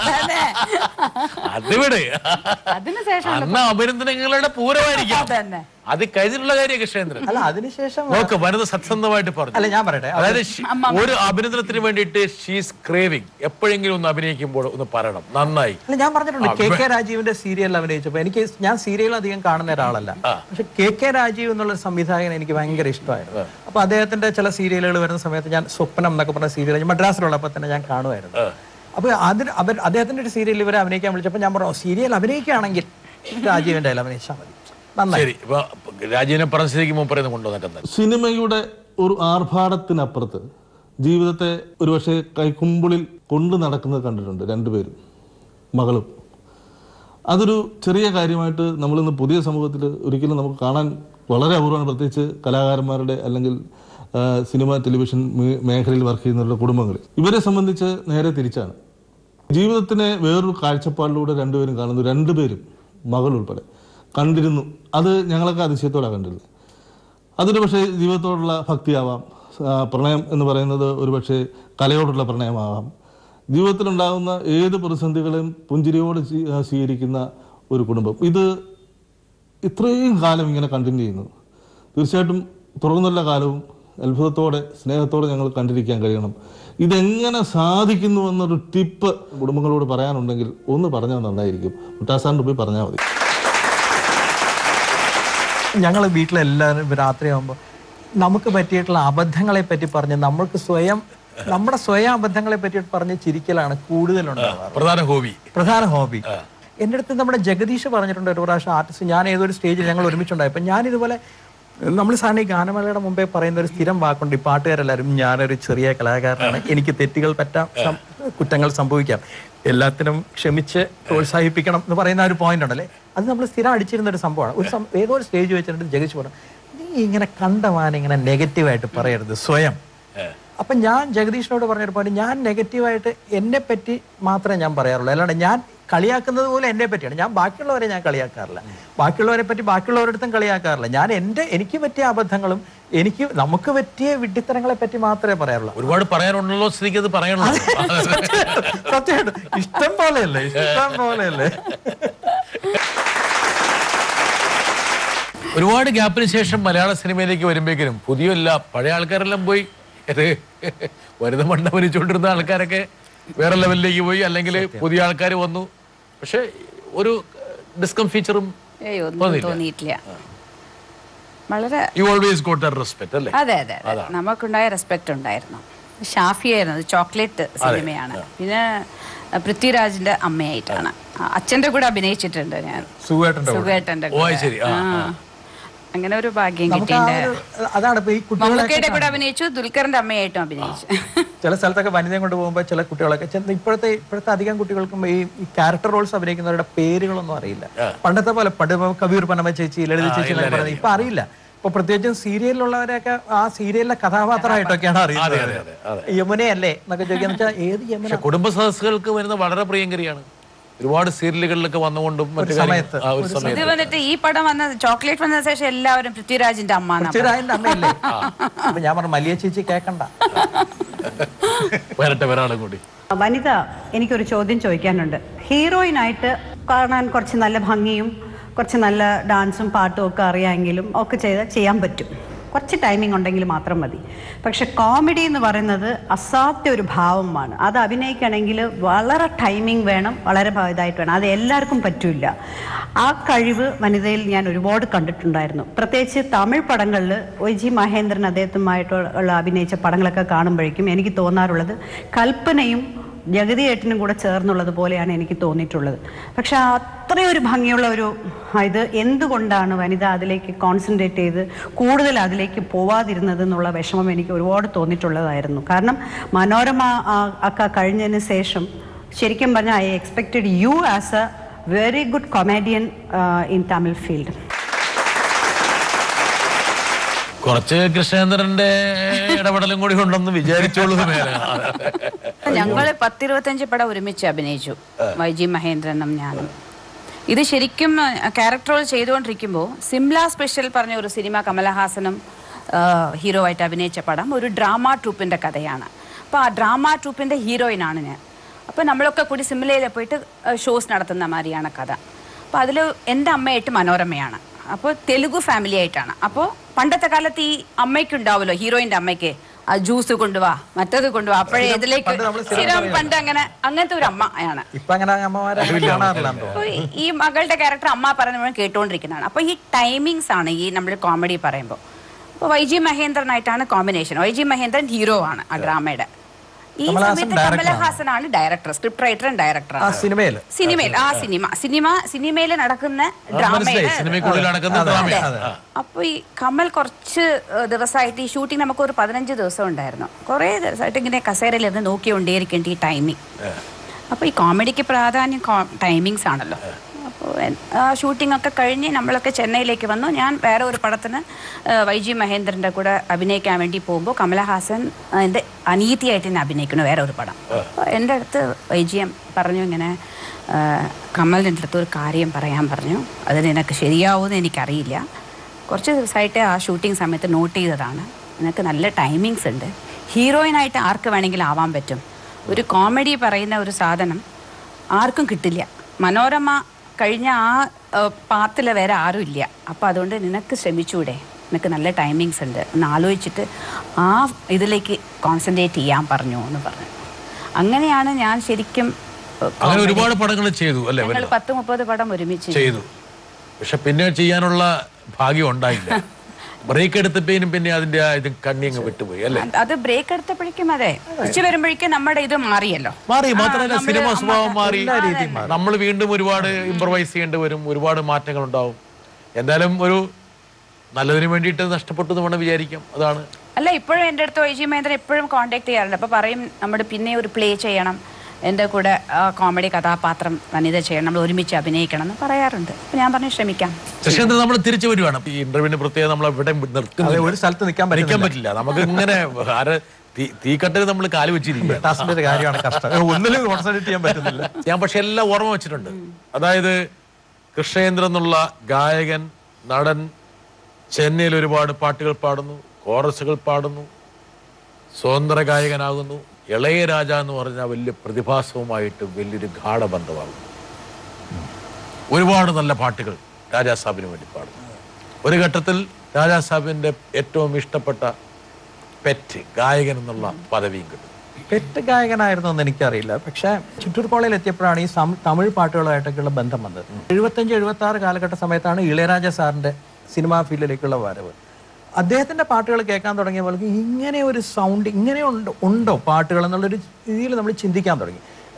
അത് വിട് അതിനുശേഷം അന്ന് അഭിനന്ദനങ്ങളുടെ പൂരമായിരിക്കാം തന്നെ അത് കഴിഞ്ഞിട്ടുള്ള കാര്യം കൃഷ്ണേന്ദ്രൻ അല്ല അതിനുശേഷം നോക്ക് വനിത സത്യസന്ധമായിട്ട് പറഞ്ഞു അല്ല ഞാൻ പറയട്ടെ അതായത് ഷി- ഒരു അഭിനന്ദനത്തിന് വേണ്ടിയിട്ട് ഷീസ് ക്രേവിംഗ് എപ്പോഴെങ്കിലും ഒന്ന് അഭിനയിക്കുമ്പോൾ ഒന്ന് പറയണം നന്നായി അല്ല ഞാൻ പറഞ്ഞിട്ടുണ്ട് കെ കെ രാജീവിന്റെ സീരിയലിൽ അഭിനയിച്ചപ്പോ എനിക്ക് ഞാൻ സീരിയൽ അധികം കാണുന്ന ഒരാളല്ല പക്ഷെ കെ കെ രാജീവ് എന്നുള്ള സംവിധായകൻ എനിക്ക് ഭയങ്കര ഇഷ്ടമായിരുന്നു അപ്പൊ അദ്ദേഹത്തിന്റെ ചില സീരിയലുകൾ വരുന്ന സമയത്ത് ഞാൻ സ്വപ്നം എന്നൊക്കെ പറഞ്ഞ സീരിയൽ മദ്രാസിലുള്ളപ്പോൾ തന്നെ ഞാൻ കാണുമായിരുന്നു അപ്പൊ അതിന് അവർ അദ്ദേഹത്തിന്റെ ഒരു സീരിയൽ ഇവരെ അഭിനയിക്കാൻ വിളിച്ചപ്പോൾ ഞാൻ പറഞ്ഞു സീരിയൽ അഭിനയിക്കുകയാണെങ്കിൽ രാജീവിന്റെ അതിൽ അഭിനയിച്ചാൽ മതി നന്നായി ശരി ഇപ്പൊ രാജീവിനെ പറഞ്ഞ സ്ഥിതിക്ക് മൂപ്പറേന്ന് കൊണ്ടുവന്നിട്ടെന്നാൽ സിനിമയുടെ ഒരു ആർഭാടത്തിനപ്പുറത്ത് ജീവിതത്തെ ഒരുപക്ഷെ കൈക്കുമ്പിളിൽ കൊണ്ടു നടക്കുന്നത് കണ്ടിട്ടുണ്ട് രണ്ടുപേരും മകളും അതൊരു ചെറിയ കാര്യമായിട്ട് നമ്മളിന്ന് പുതിയ സമൂഹത്തിൽ ഒരിക്കലും നമുക്ക് കാണാൻ വളരെ അപൂർവമാണ് പ്രത്യേകിച്ച് കലാകാരന്മാരുടെ അല്ലെങ്കിൽ ആ, സിനിമ ടെലിവിഷൻ മേ- മേഖലയിൽ വർക്ക് ചെയ്യുന്നവരുടെ കുടുംബങ്ങളിൽ ഇവരെ സംബന്ധിച്ച് നേരെ തിരിച്ചാണ് ജീവിതത്തിനെ വേറൊരു കാഴ്ചപ്പാടിലൂടെ രണ്ടുപേരും കാണുന്നു രണ്ടുപേരും മകൾ ഉൾപ്പെടെ കണ്ടിരുന്നു അത് ഞങ്ങളൊക്കെ അതിശയത്തോടെ കണ്ടിരുന്നത് അതൊരു പക്ഷേ ജീവിതത്തോടുള്ള ഭക്തിയാവാം ആ, പ്രണയം എന്ന് പറയുന്നത് ഒരു പക്ഷേ കലയോടുള്ള പ്രണയമാവാം ജീവിതത്തിലുണ്ടാകുന്ന ഏത് പ്രതിസന്ധികളെയും പുഞ്ചിരിയോട് സ്വീ- ആ, സ്വീകരിക്കുന്ന ഒരു കുടുംബം ഇത് ഇത്രയും കാലം ഇങ്ങനെ കണ്ടിന്യൂ ചെയ്യുന്നു തീർച്ചയായിട്ടും തുടർന്നുള്ള കാലവും അത്ഭുതത്തോടെ സ്നേഹത്തോടെ ഞങ്ങൾ കണ്ടിരിക്കാൻ കഴിയണം ഇതെങ്ങനെ സാധിക്കുന്നു എന്നൊരു ടിപ്പ് കുടുംബങ്ങളോട് പറയാനുണ്ടെങ്കിൽ ഒന്ന് പറഞ്ഞാൽ നന്നായിരിക്കും മുട്ടാസാറിൻ്റെ പോയി പറഞ്ഞാൽ മതി ഞങ്ങൾ വീട്ടിലെല്ലാവരും രാത്രിയാകുമ്പോൾ നമുക്ക് പറ്റിയിട്ടുള്ള അബദ്ധങ്ങളെ പറ്റി പറഞ്ഞ് നമ്മൾക്ക് സ്വയം നമ്മുടെ സ്വയം അബദ്ധങ്ങളെ പറ്റി പറഞ്ഞ് ചിരിക്കലാണ് കൂടുതലുണ്ടാവാറ് പ്രധാന ഹോബി പ്രധാന ഹോബി എൻ്റെ അടുത്ത് നമ്മുടെ ജഗദീഷ് പറഞ്ഞിട്ടുണ്ട് ഒരു പ്രാവശ്യം ആർട്ടിസ്റ്റ് ഞാൻ ഏതൊരു സ്റ്റേജിൽ ഞങ്ങൾ ഒരുമിച്ചുണ്ടായപ്പോൾ ഞാൻ ഇതുപോലെ നമ്മൾ സാറിന് ഈ ഗാനമേളയുടെ മുമ്പേ പറയുന്ന ഒരു സ്ഥിരം വാക്കുണ്ട് ഈ പാട്ടുകാരെല്ലാവരും ഞാനൊരു ചെറിയ കലാകാരനാണ് എനിക്ക് തെറ്റുകൾ പറ്റാം സം- കുറ്റങ്ങൾ സംഭവിക്കാം എല്ലാത്തിനും ക്ഷമിച്ച് പ്രോത്സാഹിപ്പിക്കണം എന്ന് പറയുന്ന ഒരു പോയിന്റ് ഉണ്ടല്ലേ അത് നമ്മൾ സ്ഥിരം അടിച്ചിരുന്ന ഒരു സംഭവമാണ് ഒരു സം- ഏതോ ഒരു സ്റ്റേജ് വെച്ചിട്ട് ജഗദീഷ് പറഞ്ഞു നീ ഇങ്ങനെ കണ്ടമാനം ഇങ്ങനെ നെഗറ്റീവായിട്ട് പറയരുത് സ്വയം അപ്പൊ ഞാൻ ജഗദീഷിനോട് പറഞ്ഞൊരു പോയിന്റ് ഞാൻ നെഗറ്റീവായിട്ട് എന്നെ പറ്റി മാത്രമേ ഞാൻ പറയാറുള്ളൂ അല്ലാണ്ട് ഞാൻ കളിയാക്കുന്നത് പോലെ എന്നെ പറ്റിയാണ് ഞാൻ ബാക്കിയുള്ളവരെ ഞാൻ കളിയാക്കാറില്ല ബാക്കിയുള്ളവരെ പറ്റി ബാക്കിയുള്ളവരടുത്തും കളിയാക്കാറില്ല ഞാൻ എൻ്റെ എനിക്ക് പറ്റിയ അബദ്ധങ്ങളും എനിക്ക് നമുക്ക് പറ്റിയ വിഡ്ഢിത്തരങ്ങളെ പറ്റി മാത്രമേ പറയാറുള്ളൂ ഒരുപാട് പറയാനുണ്ടല്ലോ സ്ഥിതിക്ക് അത് പറയണല്ലോ സത്യമായിട്ടും ഇഷ്ടം പോലെയല്ലേ ഇഷ്ടം പോലെയല്ലേ ഒരുപാട് ഗ്യാപ്പിന് ശേഷം മലയാള സിനിമയിലേക്ക് വരുമ്പോഴേക്കും പുതിയല്ല പഴയ ആൾക്കാരെല്ലാം പോയി ഇത് വരുന്ന മണ്ണ ഭരിച്ചുകൊണ്ടിരുന്ന ആൾക്കാരൊക്കെ വേറെ ലെവലിലേക്ക് പോയി അല്ലെങ്കിൽ പുതിയ ആൾക്കാർ വന്നു പക്ഷെ ഒരു ഡിസ്കം ഫീച്ചറും ഏയ് ഒന്നും തോന്നിയിട്ടില്ല വളരെ you always got their respect അല്ലേ അതെ അതെ അതെ നമുക്കുണ്ടായ റെസ്പെക്ട് ഉണ്ടായിരുന്നു ഷാഫി ആയിരുന്നു അത് ചോക്ലേറ്റ് സിനിമയാണ് പിന്നെ അഹ് പൃഥ്വിരാജിന്റെ അമ്മയായിട്ടാണ് ആ, അച്ഛന്റെ കൂടെ അഭിനയിച്ചിട്ടുണ്ട് ഞാൻ സുഖമായിട്ടുണ്ട് സുഖേട്ടന്റെ ഓ, കൂടെ അത് ശരി. ആ, ആ. അങ്ങനെ ഒരു ഭാഗ്യം നമുക്ക് ആ കിട്ടിയിട്ടുണ്ട് ഒരു അതാണ് ഇപ്പൊ ഈ കുട്ടികളെ മമ്മൂക്കയുടെ കൂടെ അഭിനയിച്ചു ദുൽഖറിന്റെ അമ്മയായിട്ടും അഭിനയിച്ചു ചില സ്ഥലത്തൊക്കെ വനിതയും കൊണ്ട് പോകുമ്പോൾ ചില കുട്ടികളൊക്കെ ചെന്ന് ഇപ്പോഴത്തെ ഇപ്പോഴത്തെ അധികം കുട്ടികൾക്കും ഈ ഈ ക്യാരക്ടർ റോൾസ് അഭിനയിക്കുന്നവരുടെ പേരുകളൊന്നും അറിയില്ല പണ്ടത്തെ പോലെ പണ്ട് ഇപ്പൊ കബീർ പനമ ചേച്ചി ലളിത ചേച്ചി എന്നൊക്കെ പറയുന്നത് ഇപ്പൊ അറിയില്ല ഇപ്പൊ പ്രത്യേകിച്ചും സീരിയലിലുള്ളവരെയൊക്കെ ആ സീരിയലിലെ കഥാപാത്രമായിട്ടൊക്കെയാണ് അറിയുന്നത് യമുനയല്ലേ എന്നൊക്കെ ചോദിക്കാന്ന് വെച്ചാൽ ഏത് യമുന പക്ഷെ കുടുംബ സദസ്സുകൾക്ക് വരുന്ന വളരെ പ്രിയങ്കരിയാണ് ഒരുപാട് സീരിയലുകളിലൊക്കെ വന്നുകൊണ്ടും മറ്റു സമയത്ത്. കാര്യങ്ങൾ- ആ, ഒരു ഇത് സമയത്ത് വന്നിട്ട് ഈ പടം വന്ന ചോക്ലേറ്റ് വന്ന ശേഷം എല്ലാവരും പൃഥ്വിരാജിന്റെ അമ്മ എന്നാ പൃഥ്വിരാജിന്റെ അമ്മയല്ലേ അപ്പൊ ഞാൻ പറഞ്ഞു മലിയ ചേച്ചി കേക്കണ്ട വരട്ടെ ഒരാളും കൂടി വനിത എനിക്കൊരു ചോദ്യം ചോദിക്കാനുണ്ട് ഹീറോയിനായിട്ട് കാണാൻ കുറച്ച് നല്ല ഭംഗിയും കുറച്ച് നല്ല ഡാൻസും പാട്ടും ഒക്കെ അറിയാമെങ്കിലും ഒക്കെ ചെയ്ത് ചെയ്യാൻ പറ്റും കുറച്ച് ടൈമിംഗ് ഉണ്ടെങ്കിൽ മാത്രം മതി പക്ഷെ കോമഡി എന്ന് പറയുന്നത് അസാധ്യ ഒരു ഭാവമാണ് അത് അഭിനയിക്കണമെങ്കിൽ വളരെ ടൈമിംഗ് വേണം വളരെ ഭ- ഇതായിട്ട് വേണം അത് എല്ലാവർക്കും പറ്റില്ല ആ കഴിവ് വനിതയിൽ ഞാൻ ഒരുപാട് കണ്ടിട്ടുണ്ടായിരുന്നു പ്രത്യേകിച്ച് തമിഴ് പടങ്ങളിൽ ഒ ജി മഹേന്ദ്രൻ അദ്ദേഹത്തുമായിട്ടുള്ള അഭിനയിച്ച പടങ്ങളൊക്കെ കാണുമ്പോഴേക്കും എനിക്ക് തോന്നാറുള്ളത് കൽപ്പനയും ജഗതിയേട്ടനും കൂടെ ചേർന്നുള്ളത് പോലെയാണ് എനിക്ക് തോന്നിയിട്ടുള്ളത് പക്ഷെ അത്രയും ഒരു ഭംഗിയുള്ള ഒരു ഇത് എന്തുകൊണ്ടാണ് വനിത അതിലേക്ക് കോൺസെൻട്രേറ്റ് ചെയ്ത് കൂടുതൽ അതിലേക്ക് പോവാതിരുന്നത് എന്നുള്ള വിഷമം എനിക്ക് ഒരുപാട് തോന്നിയിട്ടുള്ളതായിരുന്നു കാരണം മനോരമ ആ, ഒക്കെ കഴിഞ്ഞതിന് ശേഷം ശരിക്കും പറഞ്ഞാൽ I expected you as a very good comedian in Tamil field കുറച്ച് കൃഷ്ണേന്ദ്രന്റെ ഇടപെടലും കൂടി ഉണ്ടെന്ന് വിചാരിച്ചോളൂ മേലെ ഞങ്ങള് പത്തിരുപത്തഞ്ച് പടം ഒരുമിച്ച് അഭിനയിച്ചു വൈജി മഹേന്ദ്രനും ഞാനും ഇത് ശരിക്കും ക്യാരക്ടർ റോൾ ചെയ്തുകൊണ്ടിരിക്കുമ്പോൾ സിംല സ്പെഷ്യൽ പറഞ്ഞ ഒരു സിനിമ കമലഹാസനും ആ, ഹീറോ ആയിട്ട് അഭിനയിച്ച പടം ഒരു ഡ്രാമ ട്രൂപ്പിന്റെ കഥയാണ് അപ്പോൾ ആ ഡ്രാമ ട്രൂപ്പിന്റെ ഹീറോയിനാണ് ഞാൻ അപ്പോൾ നമ്മളൊക്കെ കൂടി സിംലയിൽ പോയിട്ട് ഷോസ് നടത്തുന്ന മാതിരിയാണ് കഥ അപ്പോൾ അതിൽ എൻ്റെ അമ്മയായിട്ട് മനോരമയാണ് അപ്പോൾ തെലുഗു ഫാമിലി ആയിട്ടാണ് അപ്പോൾ പണ്ടത്തെ കാലത്ത് ഈ അമ്മയ്ക്ക് ഉണ്ടാവുമല്ലോ ഹീറോയിൻ്റെ അമ്മയ്ക്ക് ആ ജ്യൂസ് കൊണ്ടുവാ മറ്റത് കൊണ്ടുവാ അപ്പോഴേ ഇതിലേക്ക് പണ്ട് നമ്മള് സ്ഥിരം സ്ഥിരം പണ്ട് അങ്ങനെ അങ്ങനത്തെ ഒരു അമ്മയാണ് ഇപ്പൊ അങ്ങനെ അമ്മമാരെ അങ്ങനെ കാണാറില്ല എന്ന് തോന്നുന്നു. അപ്പൊ ഈ മകളുടെ ക്യാരക്ടർ അമ്മ പറയുന്ന മുഴുവൻ കേട്ടുകൊണ്ടിരിക്കുന്നതാണ് അപ്പൊ ഈ ടൈമിങ്സ് ആണ് ഈ നമ്മൾ കോമഡി പറയുമ്പോൾ അപ്പോൾ വൈജി മഹേന്ദ്രനായിട്ടാണ് കോമ്പിനേഷൻ വൈജി മഹേന്ദ്രൻ ഹീറോ ആണ് ആ ഡ്രാമയുടെ ഈ കമലഹാസൻ സമയത്ത് director ആണ്. കമലഹാസനാണ് director script writer and director ആ സിനിമയില് സിനിമയിൽ ആ സിനിമ സിനിമ സിനിമയിൽ നടക്കുന്ന മനസ്സിലായി ഡ്രാമയുടെ സിനിമയ്ക്കുള്ളിൽ നടക്കുന്ന ഡ്രാമയാണ് ആ. അപ്പൊ ഈ കമൽ കുറച്ച് ഏഹ്, ദിവസമായിട്ട് ഈ ഷൂട്ടിംഗ് നമുക്ക് ഒരു പതിനഞ്ച് ദിവസം ഉണ്ടായിരുന്നു കുറേ ദിവസമായിട്ട് ഇങ്ങനെ കസേരയിലിരുന്ന് നോക്കിക്കൊണ്ടേയിരിക്കേണ്ട ഈ ടൈമിങ് അപ്പോൾ ഈ കോമഡിക്ക് പ്രാധാന്യം ടൈമിങ്സ് ആണല്ലോ അപ്പോൾ ആ ഷൂട്ടിംഗ് ഒക്കെ കഴിഞ്ഞ് നമ്മളൊക്കെ ചെന്നൈയിലേക്ക് വന്നു ഞാൻ വേറെ ഒരു പടത്തിന് ഏഹ്, വൈജി മഹേന്ദ്രൻ്റെ കൂടെ അഭിനയിക്കാൻ വേണ്ടി പോകുമ്പോൾ കമലഹാസൻ എൻ്റെ അനീതിയായിട്ട് എന്നെ അഭിനയിക്കുന്നു വേറെ ഒരു പടം അപ്പോൾ എൻ്റെ അടുത്ത് വൈജിയം പറഞ്ഞു ഇങ്ങനെ ഏഹ്, കമലിൻ്റെ അടുത്ത് ഒരു കാര്യം പറയാൻ പറഞ്ഞു അത് നിനക്ക് ശരിയാവുമെന്ന് എനിക്കറിയില്ല കുറച്ച് ദിവസമായിട്ട് ആ ഷൂട്ടിംഗ് സമയത്ത് നോട്ട് ചെയ്തതാണ് നിനക്ക് നല്ല ടൈമിങ്സ് ഉണ്ട് ഹീറോയിനായിട്ട് ആർക്ക് വേണമെങ്കിലും ആവാൻ പറ്റും ഒരു കോമഡി പറയുന്ന ഒരു സാധനം ആർക്കും കിട്ടില്ല മനോരമ കഴിഞ്ഞ ആ പാത്തിൽ വേറെ ആരും ഇല്ല അപ്പോൾ അതുകൊണ്ട് നിനക്ക് ശ്രമിച്ചൂടെ നിനക്ക് നല്ല ടൈമിങ്സ് ഉണ്ട് എന്ന് ആലോചിച്ചിട്ട് ആ ഇതിലേക്ക് കോൺസെൻട്രേറ്റ് ചെയ്യാൻ പറഞ്ഞു എന്ന് പറഞ്ഞു അങ്ങനെയാണ് ഞാൻ ശരിക്കും ഏഹ്, അങ്ങനെ comedy- ഒരുപാട് പടങ്ങൾ ചെയ്തു അല്ലേ ഞങ്ങൾ പത്ത് മുപ്പത് പടം ഒരുമിച്ച് ചെയ്തു പക്ഷെ പിന്നെ ചെയ്യാനുള്ള ഭാഗ്യം ഉണ്ടായില്ല ബ്രേക്ക് എടുത്തപ്പോഴും പിന്നെ അതിന്റെ ആ ഇത് കണ്ണി അങ്ങ് വിട്ടുപോയി അല്ലേ അത് അത് ബ്രേക്ക് എടുത്തപ്പോഴേക്കും അതെ തിരിച്ചു വരുമ്പോഴേക്കും നമ്മുടെ ഇത് മാറിയല്ലോ മാറി മാത്രമല്ല നമ്മള് സിനിമ സ്വഭാവം മാറി എല്ലാ രീതിയും മാറി. നമ്മൾ വീണ്ടും ഒരുപാട് ഇംപ്രവൈസ് ചെയ്യേണ്ടി വരും ഒരുപാട് മാറ്റങ്ങൾ ഉണ്ടാവും എന്തായാലും ഒരു നല്ലതിന് വേണ്ടിയിട്ട് നഷ്ടപ്പെട്ടു എന്ന് വേണം വിചാരിക്കാം അതാണ് അല്ല ഇപ്പോഴും എൻ്റെ അടുത്ത് വൈജി മഹേന്ദ്രൻ എപ്പോഴും കോണ്ടാക്ട് ചെയ്യാറുണ്ട് അപ്പോൾ പറയും നമ്മൾ പിന്നെ ഒരു പ്ലേ ചെയ്യണം എൻ്റെ കൂടെ കോമഡി കഥാപാത്രം വനിത ചെയ്യണം നമ്മൾ ഒരുമിച്ച് അഭിനയിക്കണം എന്ന് പറയാറുണ്ട് അപ്പോൾ ഞാൻ പറഞ്ഞു ശ്രമിക്കാം ശശീന്ദ്രൻ നമ്മൾ തിരിച്ചു വരുവാണ് ഈ ഇന്റർവ്യൂവിന് പ്രത്യേകം നമ്മൾ ഇവിടെ അതെ നിർത്തുന്നില്ല ഒരു സ്ഥലത്ത് നിൽക്കാൻ നിൽക്കാൻ പറ്റില്ല പറ്റില്ല നമുക്ക് ഇങ്ങനെ ആര് തീ- തീക്കട്ടയിൽ നമ്മൾ കാല് വെച്ചിരിക്കുക ടാസ്കിന്റെ ഒരു കാര്യമാണ് കഷ്ടം ഒന്നിലും കോൺസെൻട്രേറ്റ് ചെയ്യാൻ പറ്റുന്നില്ല ഞാൻ പക്ഷെ എല്ലാം ഓർമ്മ വെച്ചിട്ടുണ്ട് അതായത് കൃഷ്ണേന്ദ്രൻ എന്നുള്ള ഗായകൻ നടൻ ചെന്നൈയിൽ ഒരുപാട് പാട്ടുകൾ പാടുന്നു കോറസുകൾ പാടുന്നു സ്വതന്ത്ര ഗായകനാകുന്നു ഇളയരാജ എന്ന് പറഞ്ഞ വലിയ പ്രതിഭാസവുമായിട്ട് വലിയൊരു ഗാഠബന്ധമാകുന്നു ഒരുപാട് നല്ല പാട്ടുകൾ രാജാസാബിന് വേണ്ടി പാടുന്നു ഒരു ഘട്ടത്തിൽ രാജാസാബിന്റെ ഏറ്റവും ഇഷ്ടപ്പെട്ട പെറ്റ് ഗായകൻ എന്നുള്ള പദവിയും കിട്ടും പെറ്റ് ഗായകനായിരുന്നു എന്ന് എനിക്കറിയില്ല പക്ഷേ ചിറ്റൂർ കോളേജിൽ എത്തിയപ്പോഴാണ് ഈ സം- തമിഴ് പാട്ടുകളായിട്ടൊക്കെയുള്ള ബന്ധം വന്നത് എഴുപത്തഞ്ച് എഴുപത്തി ആറ് കാലഘട്ട സമയത്താണ് ഇളയരാജ സാറിന്റെ സിനിമാ ഫീൽഡിലേക്കുള്ള വരവ് അദ്ദേഹത്തിന്റെ പാട്ടുകൾ കേൾക്കാൻ തുടങ്ങിയപ്പോൾ ഇങ്ങനെ ഒരു സൗണ്ട് ഇങ്ങനെ ഉണ്ടോ ഉണ്ടോ പാട്ടുകൾ എന്നുള്ളൊരു രീതിയിൽ നമ്മൾ ചിന്തിക്കാൻ തുടങ്ങി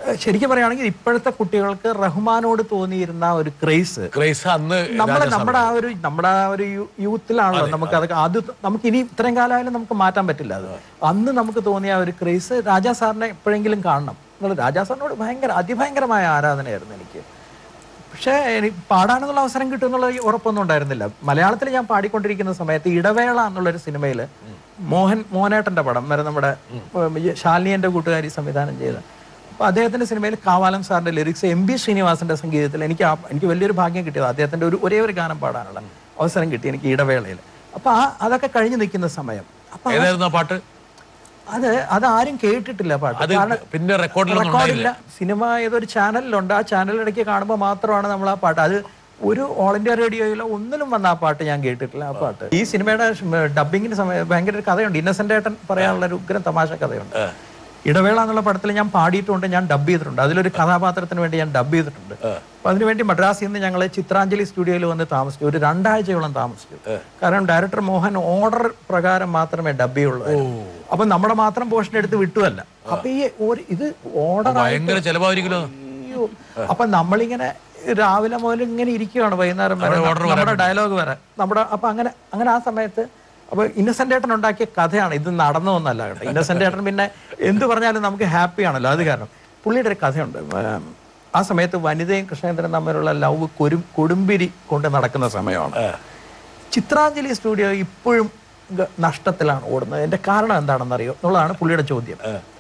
ഏഹ് ശരിക്കും പറയുകയാണെങ്കിൽ ഇപ്പോഴത്തെ കുട്ടികൾക്ക് റഹ്മാനോട് തോന്നിയിരുന്ന ഒരു ക്രേസ് ക്രൈസ് അന്ന് നമ്മളെ നമ്മുടെ ആ ഒരു നമ്മുടെ ആ ഒരു യൂ- യൂത്തിലാണല്ലോ നമുക്ക് അത് അത് നമുക്ക് ഇനി ഇത്രയും കാലമായാലും നമുക്ക് മാറ്റാൻ പറ്റില്ല അത് അന്ന് നമുക്ക് തോന്നിയ ആ ഒരു ക്രേസ് രാജാ സാറിനെ എപ്പോഴെങ്കിലും കാണണം എന്നുള്ളത് രാജാ സാറിനോട് ഭയങ്കര അതിഭയങ്കരമായ ആരാധനയായിരുന്നു എനിക്ക് പക്ഷേ എനിക്ക് പാടാനുള്ള അവസരം കിട്ടും എന്നുള്ള ഈ ഉറപ്പൊന്നും ഉണ്ടായിരുന്നില്ല മലയാളത്തിൽ ഞാൻ പാടിക്കൊണ്ടിരിക്കുന്ന സമയത്ത് ഇടവേള എന്നുള്ളൊരു സിനിമയിൽ മോഹൻ മോഹനേട്ടന്റെ പടം വരെ നമ്മുടെ ഉം, ഈ ശാലിനിയന്റെ കൂട്ടുകാരി സംവിധാനം ചെയ്ത അപ്പൊ അദ്ദേഹത്തിന്റെ സിനിമയിൽ കാവാലം സാറിന്റെ ലിറിക്സ് എം ബി ശ്രീനിവാസന്റെ സംഗീതത്തിൽ എനിക്ക് ആ- എനിക്ക് വലിയൊരു ഭാഗ്യം കിട്ടിയത് അദ്ദേഹത്തിന്റെ ഒരു ഒരേ ഒരു ഗാനം പാടാനുള്ള അവസരം കിട്ടി എനിക്ക് ഇടവേളയിൽ അപ്പൊ ആ അതൊക്കെ കഴിഞ്ഞു നിൽക്കുന്ന സമയം അപ്പൊ ഏതായിരുന്നു ആ പാട്ട് അത് അത് ആരും കേട്ടിട്ടില്ല പാട്ട് അത് കാരണം പിന്നെ റെക്കോർഡിലൊന്നും റെക്കോർഡില്ല സിനിമ ഏതൊരു ചാനലിലുണ്ട് ആ ചാനൽ ഇടയ്ക്ക് കാണുമ്പോൾ മാത്രമാണ് നമ്മൾ ആ പാട്ട് അത് ഒരു ഓൾ ഇന്ത്യ റേഡിയോയിലോ ഒന്നിലും വന്ന ആ പാട്ട് ഞാൻ കേട്ടിട്ടില്ല ആ പാട്ട് ഈ സിനിമയുടെ ഡബിങ്ങിന് സമയം ഭയങ്കര ഒരു കഥയുണ്ട് ഇന്നസെന്റ് ഏട്ടൻ പറയാനുള്ള ഒരു ഉഗ്രം തമാശ കഥയുണ്ട് ഇടവേള എന്നുള്ള പടത്തിൽ ഞാൻ പാടിയിട്ടുണ്ട് ഞാൻ ഡബ് ചെയ്തിട്ടുണ്ട് അതിലൊരു കഥാപാത്രത്തിന് വേണ്ടി ഞാൻ ഡബ് ചെയ്തിട്ടുണ്ട് അപ്പൊ അതിനുവേണ്ടി മദ്രാസിൽ നിന്ന് ഞങ്ങൾ ചിത്രാഞ്ജലി സ്റ്റുഡിയോയിൽ വന്ന് താമസിച്ചു ഒരു രണ്ടാഴ്ചയോളം താമസിച്ചു കാരണം ഡയറക്ടർ മോഹൻ ഓർഡർ പ്രകാരം മാത്രമേ ഡബ് ചെയ്യുള്ളൂ അപ്പൊ നമ്മുടെ മാത്രം പോർഷൻ എടുത്ത് വിട്ടുമല്ല അപ്പൊ ഈ ഒരു ഇത് ഓർഡർ ഭയങ്കര ചെലവായിരിക്കുമല്ലോ അയ്യോ. അപ്പൊ നമ്മളിങ്ങനെ രാവിലെ മുതൽ ഇങ്ങനെ ഇരിക്കുകയാണ് വൈകുന്നേരം വരെ നമ്മുടെ ഡയലോഗ് വരെ നമ്മുടെ അപ്പൊ അങ്ങനെ അങ്ങനെ ആ സമയത്ത് അപ്പൊ ഇന്നസെന്റ് ഏട്ടൻ ഉണ്ടാക്കിയ കഥയാണ് ഇത് നടന്നതൊന്നല്ല കേട്ടോ ഇന്നസെന്റ് ഏട്ടൻ പിന്നെ എന്ത് പറഞ്ഞാലും നമുക്ക് ഹാപ്പി ആണല്ലോ അത് കാരണം പുള്ളിയുടെ ഒരു കഥയുണ്ട് ഉം, ആ സമയത്ത് വനിതയും കൃഷ്ണേന്ദ്രനും തമ്മിലുള്ള ലവ് കൊരും കൊടുമ്പിരി കൊണ്ട് നടക്കുന്ന സമയമാണ് ചിത്രാഞ്ജലി സ്റ്റുഡിയോ ഇപ്പോഴും ഗ- നഷ്ടത്തിലാണ് ഓടുന്നത് എന്റെ കാരണം എന്താണെന്നറിയോ എന്നുള്ളതാണ് പുള്ളിയുടെ ചോദ്യം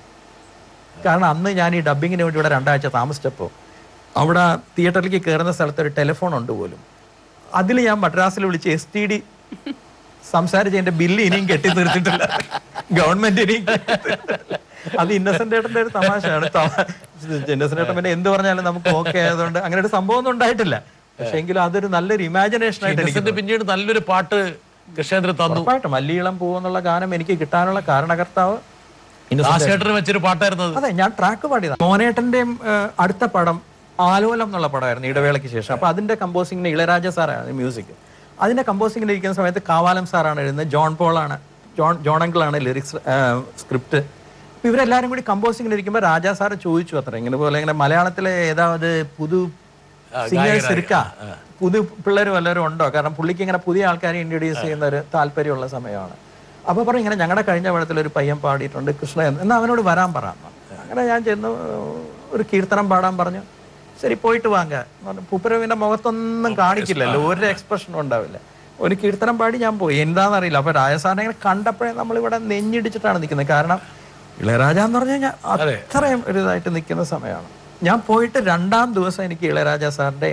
കാരണം അന്ന് ഞാൻ ഈ ഡബിങ്ങിന് വേണ്ടി ഇവിടെ രണ്ടാഴ്ച താമസിച്ചപ്പോൾ അവിടെ തിയേറ്ററിലേക്ക് കയറുന്ന സ്ഥലത്ത് ഒരു ടെലിഫോൺ ഉണ്ട് പോലും അതിൽ ഞാൻ മദ്രാസിൽ വിളിച്ച് എസ് ടി ഡി സംസാരിച്ച് എന്റെ ബില്ല് ഇനിയും കെട്ടി തീർത്തിട്ടില്ല ഗവൺമെന്റ് ഇനിയും കെട്ടി തീർത്തിട്ടില്ല. അത് ഇന്നസെന്റ് ഏട്ടന്റെ ഒരു തമാശയാണ് ഇന്നസെന്റ് ഏട്ടൻ പിന്നെ എന്ത് പറഞ്ഞാലും നമുക്ക് ഓക്കെ ആയതുകൊണ്ട് അങ്ങനെ ഒരു സംഭവം ഒന്നും ഉണ്ടായിട്ടില്ല പക്ഷെ എങ്കിലും അതൊരു നല്ലൊരു ഇമാജിനേഷൻ ആയിട്ട് എനിക്ക് ഇന്നസെന്റ് പിന്നീട് നല്ലൊരു പാട്ട് കൃഷ്ണേന്ദ്രൻ തന്നു ഉറപ്പായിട്ടും മല്ലിയിളം പൂവെന്നുള്ള ഗാനം എനിക്ക് കിട്ടാനുള്ള കാരണകർത്താവ് ഇന്നസെന്റ് ദാസേട്ടന് വെച്ചൊരു പാട്ടായിരുന്നത് അതെ ഞാൻ ട്രാക്ക് പാടിയതാണ് മോനേട്ടന്റെയും ഏഹ്, അടുത്ത പടം ആലോലം എന്നുള്ള പടമായിരുന്നു ഇടവേളയ്ക്ക് ശേഷം അപ്പൊ അതിന്റെ കമ്പോസിങ്ങിന് ഇളയരാജ സാറാണ് മ്യൂസിക് അതിന്റെ കമ്പോസിങ്ങിന് ഇരിക്കുന്ന സമയത്ത് കാവാലം സാറാണ് എഴുതുന്നത് ജോൺ പോളാണ് ജോൺ ജോൺ അങ്കിളാണ് ലിറിക്സ് സ്ക്രിപ്റ്റ് അപ്പൊ ഇവരെല്ലാരും കൂടി കമ്പോസിങ്ങിന് ഇരിക്കുമ്പോൾ രാജാ സാറ് ചോദിച്ചു അത്ര ഇങ്ങനെ പോലെ ഇങ്ങനെ മലയാളത്തിലെ ഏതാവത് പുതു സിംഗേഴ്സ് ഇരിക്ക പുതു പിള്ളേർ വല്ലവരും ഉണ്ടോ കാരണം പുള്ളിക്ക് ഇങ്ങനെ പുതിയ ആൾക്കാരെ ഇൻട്രൊഡ്യൂസ് ചെയ്യുന്ന ഒരു താല്പര്യമുള്ള സമയമാണ് അപ്പൊ പറഞ്ഞു ഇങ്ങനെ ഞങ്ങളുടെ കഴിഞ്ഞ പടത്തിൽ ഒരു പയ്യൻ പാടിയിട്ടുണ്ട് കൃഷ്ണ എന്ന് എന്നാ അവനോട് വരാൻ പറ എന്ന് പറഞ്ഞു. അങ്ങനെ ഞാൻ ചെന്നു ഒരു കീർത്തനം പാടാൻ പറഞ്ഞു ശരി പോയിട്ട് വാങ്ങ പൂപ്പരവിന്റെ മുഖത്തൊന്നും കാണിക്കില്ലല്ലോ ഒരു എക്സ്പ്രഷനും ഉണ്ടാവില്ല ഒരു കീർത്തനം പാടി ഞാൻ പോയി എന്താണെന്നറിയില്ല അപ്പൊ രാജസാറിനെ ഇങ്ങനെ കണ്ടപ്പോഴേ നമ്മളിവിടെ നെഞ്ഞിടിച്ചിട്ടാണ് നിൽക്കുന്നത് കാരണം ഇളയരാജ എന്ന് പറഞ്ഞു കഴിഞ്ഞാൽ അത്രയും ഒരു ഇതായിട്ട് നിൽക്കുന്ന സമയമാണ് ഞാൻ പോയിട്ട് രണ്ടാം ദിവസം എനിക്ക് ഇളയരാജ സാറിന്റെ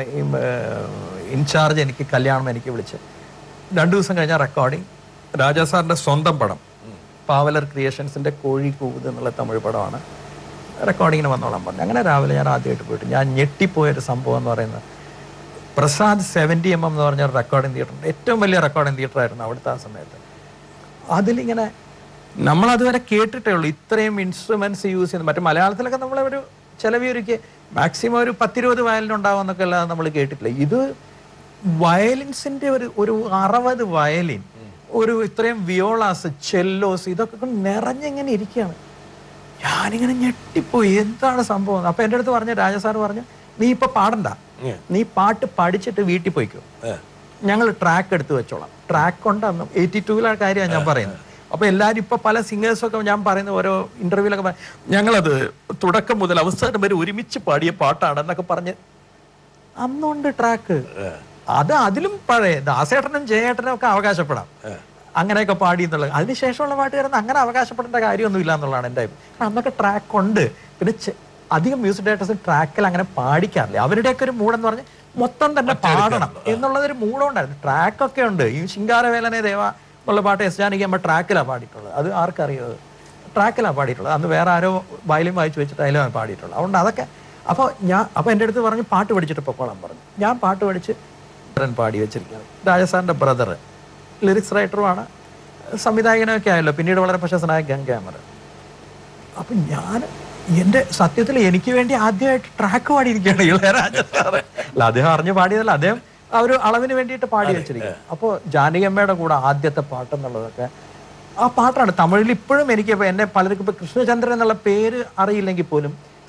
ഇൻചാർജ് എനിക്ക് കല്യാണം എനിക്ക് വിളിച്ച് രണ്ടു ദിവസം കഴിഞ്ഞ റെക്കോർഡിങ് രാജാ സാറിന്റെ സ്വന്തം പടം പാവലർ ക്രിയേഷൻസിന്റെ കോഴി കൂത് എന്നുള്ള തമിഴ് പടമാണ് റെക്കോർഡിങ്ങിന് വന്നോളാൻ പറഞ്ഞു അങ്ങനെ രാവിലെ ഞാൻ ആദ്യമായിട്ട് പോയിട്ട് ഞാൻ ഞെട്ടിപ്പോയ ഒരു സംഭവം എന്ന് പറയുന്നത് പ്രസാദ് സെവൻറ്റി എം എം എന്ന് പറഞ്ഞ ഒരു റെക്കോർഡിംഗ് തിയേറ്റർ ഉണ്ട് ഏറ്റവും വലിയ റെക്കോർഡിംഗ് തിയേറ്റർ ആയിരുന്നു അവിടുത്തെ ആ സമയത്ത് അതിലിങ്ങനെ നമ്മൾ അതുവരെ കേട്ടിട്ടേ ഉള്ളൂ ഇത്രയും ഇൻസ്ട്രുമെന്റ്സ് യൂസ് ചെയ്യുന്നത് മറ്റു മലയാളത്തിലൊക്കെ നമ്മൾ ഒരു ചിലവിയൊരുക്ക് മാക്സിമം ഒരു പത്തിരുപത് വയലിൻ ഉണ്ടാവും എന്നൊക്കെ അല്ലാതെ നമ്മൾ കേട്ടിട്ടില്ല ഇത് വയലിൻസിന്റെ ഒരു ഒരു അറുപത് വയലിൻ ഒരു ഇത്രയും വിയോളാസ് ചെല്ലോസ് ഇതൊക്കെ കൊണ്ട് നിറഞ്ഞിങ്ങനെ ഇരിക്കുകയാണ് ഞാനിങ്ങനെ ഞെട്ടിപ്പോയി എന്താണ് സംഭവം അപ്പൊ എൻ്റെ അടുത്ത് പറഞ്ഞു രാജസാർ പറഞ്ഞു നീ ഇപ്പൊ പാടണ്ട നീ പാട്ട് പഠിച്ചിട്ട് വീട്ടിൽ പോയിക്കോ ഞങ്ങൾ ട്രാക്ക് എടുത്ത് വെച്ചോളാം ട്രാക്ക് ഉണ്ട് അന്ന് എയ്റ്റി ടൂവിലെ കാര്യമാണ് ഞാൻ പറയുന്നത് അപ്പൊ എല്ലാവരും ഇപ്പൊ പല സിംഗേഴ്സും ഒക്കെ ഞാൻ പറയുന്ന ഓരോ ഇന്റർവ്യൂലൊക്കെ പറ- ഞങ്ങളത് തുടക്കം മുതൽ അവസാനം വരെ ഒരുമിച്ച് പാടിയ പാട്ടാണ് എന്നൊക്കെ പറഞ്ഞ് അന്നുണ്ട് ട്രാക്ക് അത് അതിലും പഴയ ദാസേട്ടനും ജയേട്ടനും ഒക്കെ അവകാശപ്പെടാം അങ്ങനെയൊക്കെ പാടി എന്നുള്ളത് അതിനുശേഷമുള്ള പാട്ടുകാരൊന്നും അങ്ങനെ അവകാശപ്പെടേണ്ട കാര്യമൊന്നും ഇല്ല എന്നുള്ളതാണ് എൻ്റെ അഭിപ്രായം കാരണം അന്നൊക്കെ ട്രാക്ക് ഉണ്ട് പിന്നെ ചെ- അധികം മ്യൂസിക് ഡയറക്ടേഴ്സ് ട്രാക്കിൽ അങ്ങനെ പാടിക്കാറില്ല അവരുടെയൊക്കെ ഒരു മൂടെന്ന് പറഞ്ഞ് മൊത്തം തന്നെ പാടണം എന്നുള്ളതൊരു മൂടുണ്ടായിരുന്നു ട്രാക്കൊക്കെ ഉണ്ട് ഈ ശിങ്കാരവേലനെ ദേവ എന്നുള്ള പാട്ട് എസ് ജാനകി അമ്മ ട്രാക്കിലാണ് പാടിയിട്ടുള്ളത് അത് ആർക്കറിയോ ട്രാക്കിലാണ് പാടിയിട്ടുള്ളത് അന്ന് വേറെ ആരോ വയലിൻ വായിച്ചു വെച്ചിട്ട് അതിലാണ് പാടിയിട്ടുള്ളത് അതുകൊണ്ട് അതൊക്കെ അപ്പോൾ ഞാൻ അപ്പോൾ എൻ്റെ അടുത്ത് പറഞ്ഞു പാട്ട് പഠിച്ചിട്ട് പൊക്കോളാൻ പറഞ്ഞു ഞാൻ പാട്ട് പഠിച്ച് ബ്രദറൻ പാടി വെച്ചിരിക്കുകയാണ് രാജസാറിൻ്റെ ബ്രദർ ലിറിക്സ് റൈറ്ററുമാണ് സംവിധായകനൊക്കെ ആയല്ലോ പിന്നീട് വളരെ പ്രശസ്തനായ ഗംഗാമർ അപ്പം ഞാൻ എൻ്റെ സത്യത്തിൽ എനിക്ക് വേണ്ടി ആദ്യമായിട്ട് ട്രാക്ക് പാടിയിരിക്കുകയാണ് ഇളയരാജ സാറ് അല്ല അദ്ദേഹം അറിഞ്ഞ് പാടിയതല്ല അദ്ദേഹം ആ ഒരു അളവിന് വേണ്ടിയിട്ട് പാടി വെച്ചിരിക്കുക അപ്പോൾ ജാനകിയമ്മയുടെ കൂടെ ആദ്യത്തെ പാട്ടെന്നുള്ളതൊക്കെ ആ പാട്ടാണ് തമിഴിൽ ഇപ്പോഴും എനിക്ക് ഇപ്പൊ എന്നെ പലർക്കും ഇപ്പൊ കൃഷ്ണചന്ദ്രൻ എന്നുള്ള പേര് അറിയില്ലെങ്കിൽ പോലും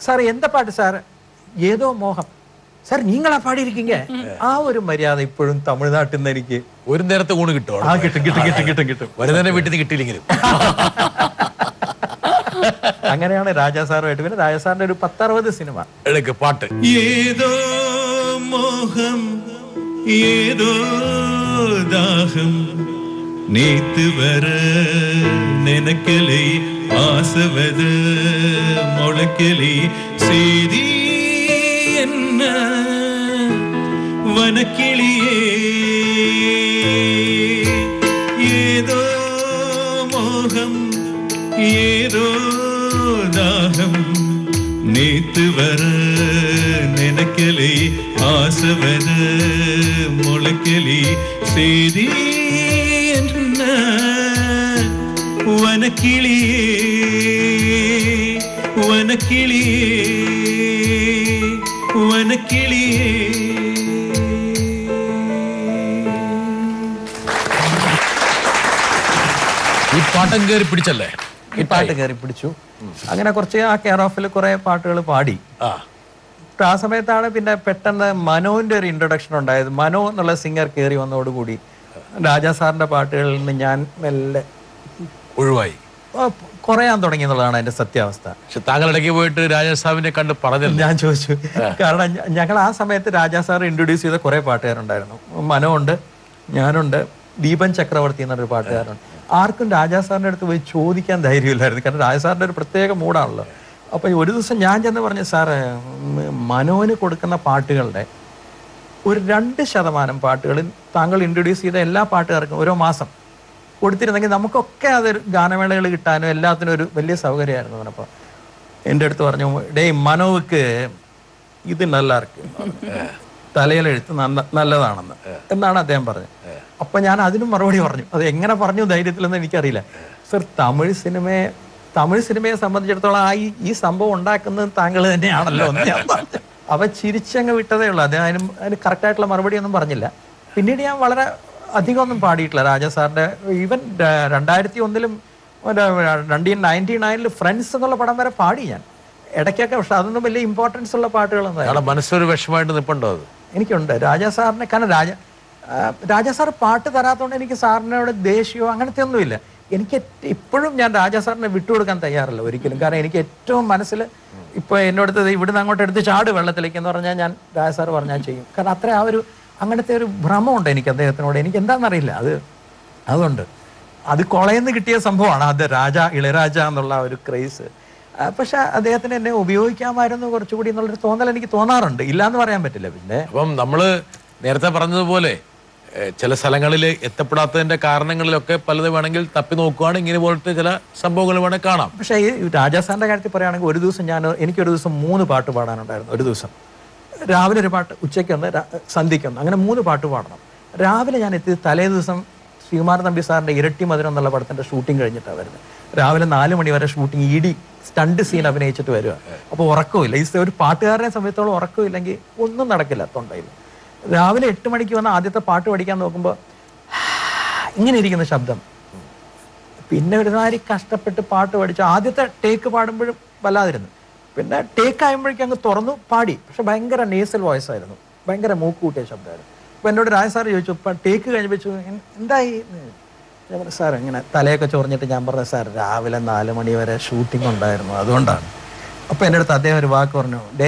സാർ എന്താ പാട്ട് സാർ ഏതോ മോഹം സാർ നിങ്ങളാ പാടിയിരിക്കീങ്ക ആ ഒരു മര്യാദ ഇപ്പോഴും തമിഴ്നാട്ടിൽ നിന്ന് എനിക്ക് ഒരു നേരത്തെ ഊണ് കിട്ടുമോ ആ കിട്ടും കിട്ടും കിട്ടും കിട്ടും കിട്ടും വരുന്നതിന്റെ വീട്ടിൽ നിന്ന് കിട്ടിയില്ലെങ്കിലും അങ്ങനെയാണ് രാജാ സാറുമായിട്ട് പിന്നെ രാജാ സാറിന്റെ ഒരു പത്തറുപത് സിനിമ എടുക്ക് പാട്ട് ஏதோ மோகம் ஏதோ தாகம் நேத்து வர நினைக்கலை ஆசவது முளைக்கலை செய்தி என்ன வனக்கிளியே ஏதோ மோகம் ஏதோ தாகம் நேத்து வர நினைக்கலை ஆசவர முளைக்கலை செய்தி என்ன வனக்கிளியே வனக்கிளியே வனக்கிளியே ഈ പാട്ടം കയറി പിടിച്ചല്ലേ ഈ പാട്ട് കയറി പിടിച്ചു അങ്ങനെ കുറച്ച് ആ കെയർ ഓഫിൽ കുറെ പാട്ടുകൾ പാടി ആ അപ്പൊ ആ സമയത്താണ് പിന്നെ പെട്ടെന്ന് മനോന്റെ ഒരു ഇൻട്രൊഡക്ഷൻ ഉണ്ടായത് മനോ എന്നുള്ള സിംഗർ കയറി വന്നതോടുകൂടി രാജാ സാറിന്റെ പാട്ടുകളിൽ നിന്ന് ഞാൻ മെല്ലെ ഒഴിവായി ആ, കുറയാൻ തുടങ്ങി എന്നുള്ളതാണ് അതിന്റെ സത്യാവസ്ഥ പക്ഷെ താങ്കൾ ഇടയ്ക്ക് പോയിട്ട് രാജസാബിനെ കണ്ട് പറഞ്ഞല്ലോ ഞാൻ ചോദിച്ചു കാരണം ഞ- ഞങ്ങൾ ആ സമയത്ത് രാജാ സാർ ഇൻട്രൊഡ്യൂസ് ചെയ്ത കുറെ പാട്ടുകാരുണ്ടായിരുന്നു മനോ ഉണ്ട് ഞാനുണ്ട് ദീപൻ ചക്രവർത്തി എന്നൊരു പാട്ടുകാരുണ്ട് ആർക്കും രാജാ സാറിന്റെ അടുത്ത് പോയി ചോദിക്കാൻ ധൈര്യമില്ലായിരുന്നു കാരണം രാജാ സാറിന്റെ ഒരു പ്രത്യേക മൂഡാണല്ലോ അപ്പൊ ഒരു ദിവസം ഞാൻ ചെന്ന് പറഞ്ഞു സാറ് ഉം, മനോന് കൊടുക്കുന്ന പാട്ടുകളുടെ ഒരു രണ്ട് ശതമാനം പാട്ടുകളിൽ താങ്കൾ ഇൻട്രൊഡ്യൂസ് ചെയ്ത എല്ലാ പാട്ടുകാർക്കും ഓരോ മാസം കൊടുത്തിരുന്നെങ്കിൽ നമുക്കൊക്കെ അത് ഗാനമേളകൾ കിട്ടാനും എല്ലാത്തിനും ഒരു വലിയ സൗകര്യമായിരുന്നു പറഞ്ഞപ്പോൾ എൻ്റെ അടുത്ത് പറഞ്ഞു ഡേ മനോവുക്ക് ഇത് നല്ല ഇருக்கு തലയിലെഴുത്ത് നന്ന- നല്ലതാണെന്ന് എന്നാണ് അദ്ദേഹം പറഞ്ഞത് അപ്പൊ ഞാൻ അതിനും മറുപടി പറഞ്ഞു അത് എങ്ങനെ പറഞ്ഞു ധൈര്യത്തിലെന്ന് എനിക്കറിയില്ല സർ തമിഴ് സിനിമയെ തമിഴ് സിനിമയെ സംബന്ധിച്ചിടത്തോളം ആ ഈ ഈ സംഭവം ഉണ്ടാക്കുന്നത് താങ്കൾ തന്നെയാണല്ലോ എന്ന് ഞാൻ പറഞ്ഞു അവ ചിരിച്ചങ്ങ് വിട്ടതേ ഉള്ളൂ അദ്ദേഹം അതിന് അതിന് correct ആയിട്ടുള്ള മറുപടി ഒന്നും പറഞ്ഞില്ല പിന്നീട് ഞാൻ വളരെ അധികമൊന്നും പാടിയിട്ടില്ല രാജാ സാറിന്റെ ഈവൻ രണ്ടായിരത്തി ഒന്നിലും രണ്ടീൻ നയൻറ്റി നയനിൽ ഫ്രണ്ട്സ് എന്നുള്ള പടം വരെ പാടി ഞാൻ ഇടയ്ക്കൊക്കെ പക്ഷെ അതൊന്നും വലിയ ഇമ്പോർട്ടൻസ് ഉള്ള പാട്ടുകളൊന്നും അയാളെ മനസ്സൊരു വിഷമായിട്ട് നിൽപ്പുണ്ടോ അത് എനിക്കുണ്ട് രാജാ സാറിനെ കാരണം രാജ ആ, രാജാ സാർ പാട്ട് തരാത്തതുകൊണ്ട് എനിക്ക് സാറിനോട് ദേഷ്യമോ അങ്ങനത്തെ ഒന്നുമില്ല എനിക്ക് ഏറ്റ- ഇപ്പോഴും ഞാൻ രാജാ സാറിനെ വിട്ടുകൊടുക്കാൻ തയ്യാറല്ല ഒരിക്കലും കാരണം എനിക്ക് ഏറ്റവും മനസ്സിൽ ഇപ്പൊ എന്നോടത്ത് ദേ ഇവിടുന്ന് അങ്ങോട്ട് എടുത്ത് ചാട് വെള്ളത്തിലേക്ക് എന്ന് പറഞ്ഞാൽ ഞാൻ രാജാ സാർ പറഞ്ഞാൽ ചെയ്യും കാരണം അത്ര ആ ഒരു അങ്ങനത്തെ ഒരു ഭ്രമമുണ്ട് എനിക്ക് അദ്ദേഹത്തിനോട് എനിക്ക് എന്താണെന്നറിയില്ല അത് അതുകൊണ്ട് അത് കൊളയെന്ന് കിട്ടിയ സംഭവമാണ് അത് രാജ ഇളയരാജ എന്നുള്ള ആ ഒരു ക്രേസ് പക്ഷെ അദ്ദേഹത്തിന് എന്നെ ഉപയോഗിക്കാമായിരുന്നു കുറച്ചുകൂടി എന്നുള്ളൊരു തോന്നൽ എനിക്ക് തോന്നാറുണ്ട് ഇല്ലാന്ന് പറയാൻ പറ്റില്ല പിന്നെ അപ്പം നമ്മള് നേരത്തെ പറഞ്ഞതുപോലെ ഏഹ്, ചില സ്ഥലങ്ങളിൽ എത്തപ്പെടാത്തതിന്റെ കാരണങ്ങളിലൊക്കെ പലത് വേണമെങ്കിൽ തപ്പി നോക്കുകയാണെങ്കിൽ ഇങ്ങനെ പോലത്തെ ചില സംഭവങ്ങൾ വേണമെങ്കിൽ കാണാം പക്ഷേ ഈ രാജാസാറിന്റെ കാര്യത്തിൽ പറയുകയാണെങ്കിൽ ഒരു ദിവസം ഞാൻ എനിക്കൊരു ദിവസം മൂന്ന് പാട്ട് പാടാനുണ്ടായിരുന്നു ഒരു ദിവസം രാവിലെ ഒരു പാട്ട് ഉച്ചയ്ക്കൊന്ന് രാ- സന്ധ്യയ്ക്കൊന്ന് അങ്ങനെ മൂന്ന് പാട്ട് പാടണം രാവിലെ ഞാൻ എത്തി തലേ ദിവസം ശ്രീകുമാർ തമ്പി സാറിന്റെ ഇരട്ടി മധുരം എന്നുള്ള പടത്തിന്റെ ഷൂട്ടിംഗ് കഴിഞ്ഞിട്ടാണ് വരുന്നത് രാവിലെ നാല് മണി വരെ ഷൂട്ടിംഗ് ഇടി സ്റ്റണ്ട് സീൻ അഭിനയിച്ചിട്ട് വരിക അപ്പോൾ ഉറക്കമില്ല ഈ ഒരു പാട്ടുകാരനെ സമയത്തോളം ഉറക്കമില്ലെങ്കിൽ ഒന്നും നടക്കില്ല തൊണ്ടയിൽ രാവിലെ എട്ട് മണിക്ക് വന്ന ആദ്യത്തെ പാട്ട് പഠിക്കാൻ നോക്കുമ്പോൾ ഇങ്ങനെ ഇരിക്കുന്ന ശബ്ദം പിന്നെ ഒരുമാതിരി കഷ്ടപ്പെട്ട് പാട്ട് പഠിച്ചു ആദ്യത്തെ ടേക്ക് പാടുമ്പോഴും വല്ലാതിരുന്നു പിന്നെ ടേക്ക് ആകുമ്പോഴേക്കും അങ്ങ് തുറന്നു പാടി പക്ഷെ ഭയങ്കര നേസൽ വോയിസ് ആയിരുന്നു ഭയങ്കര മൂക്കൂട്ടിയ ശബ്ദമായിരുന്നു അപ്പൊ എന്നോട് രാജ സാർ ചോദിച്ചു ഇപ്പൊ ടേക്ക് കഴിഞ്ഞപ്പോൾ ചോദിച്ചു, "എൻ- എന്തായി എന്ന്?" ഞാൻ പറഞ്ഞു സാർ ഇങ്ങനെ തലയൊക്കെ ചൊറിഞ്ഞിട്ട് ഞാൻ പറഞ്ഞു സാർ രാവിലെ നാല് മണി വരെ ഷൂട്ടിംഗ് ഉണ്ടായിരുന്നു അതുകൊണ്ടാണ് അപ്പൊ എൻ്റെ അടുത്ത് അദ്ദേഹം ഒരു വാക്ക് പറഞ്ഞു ഡേ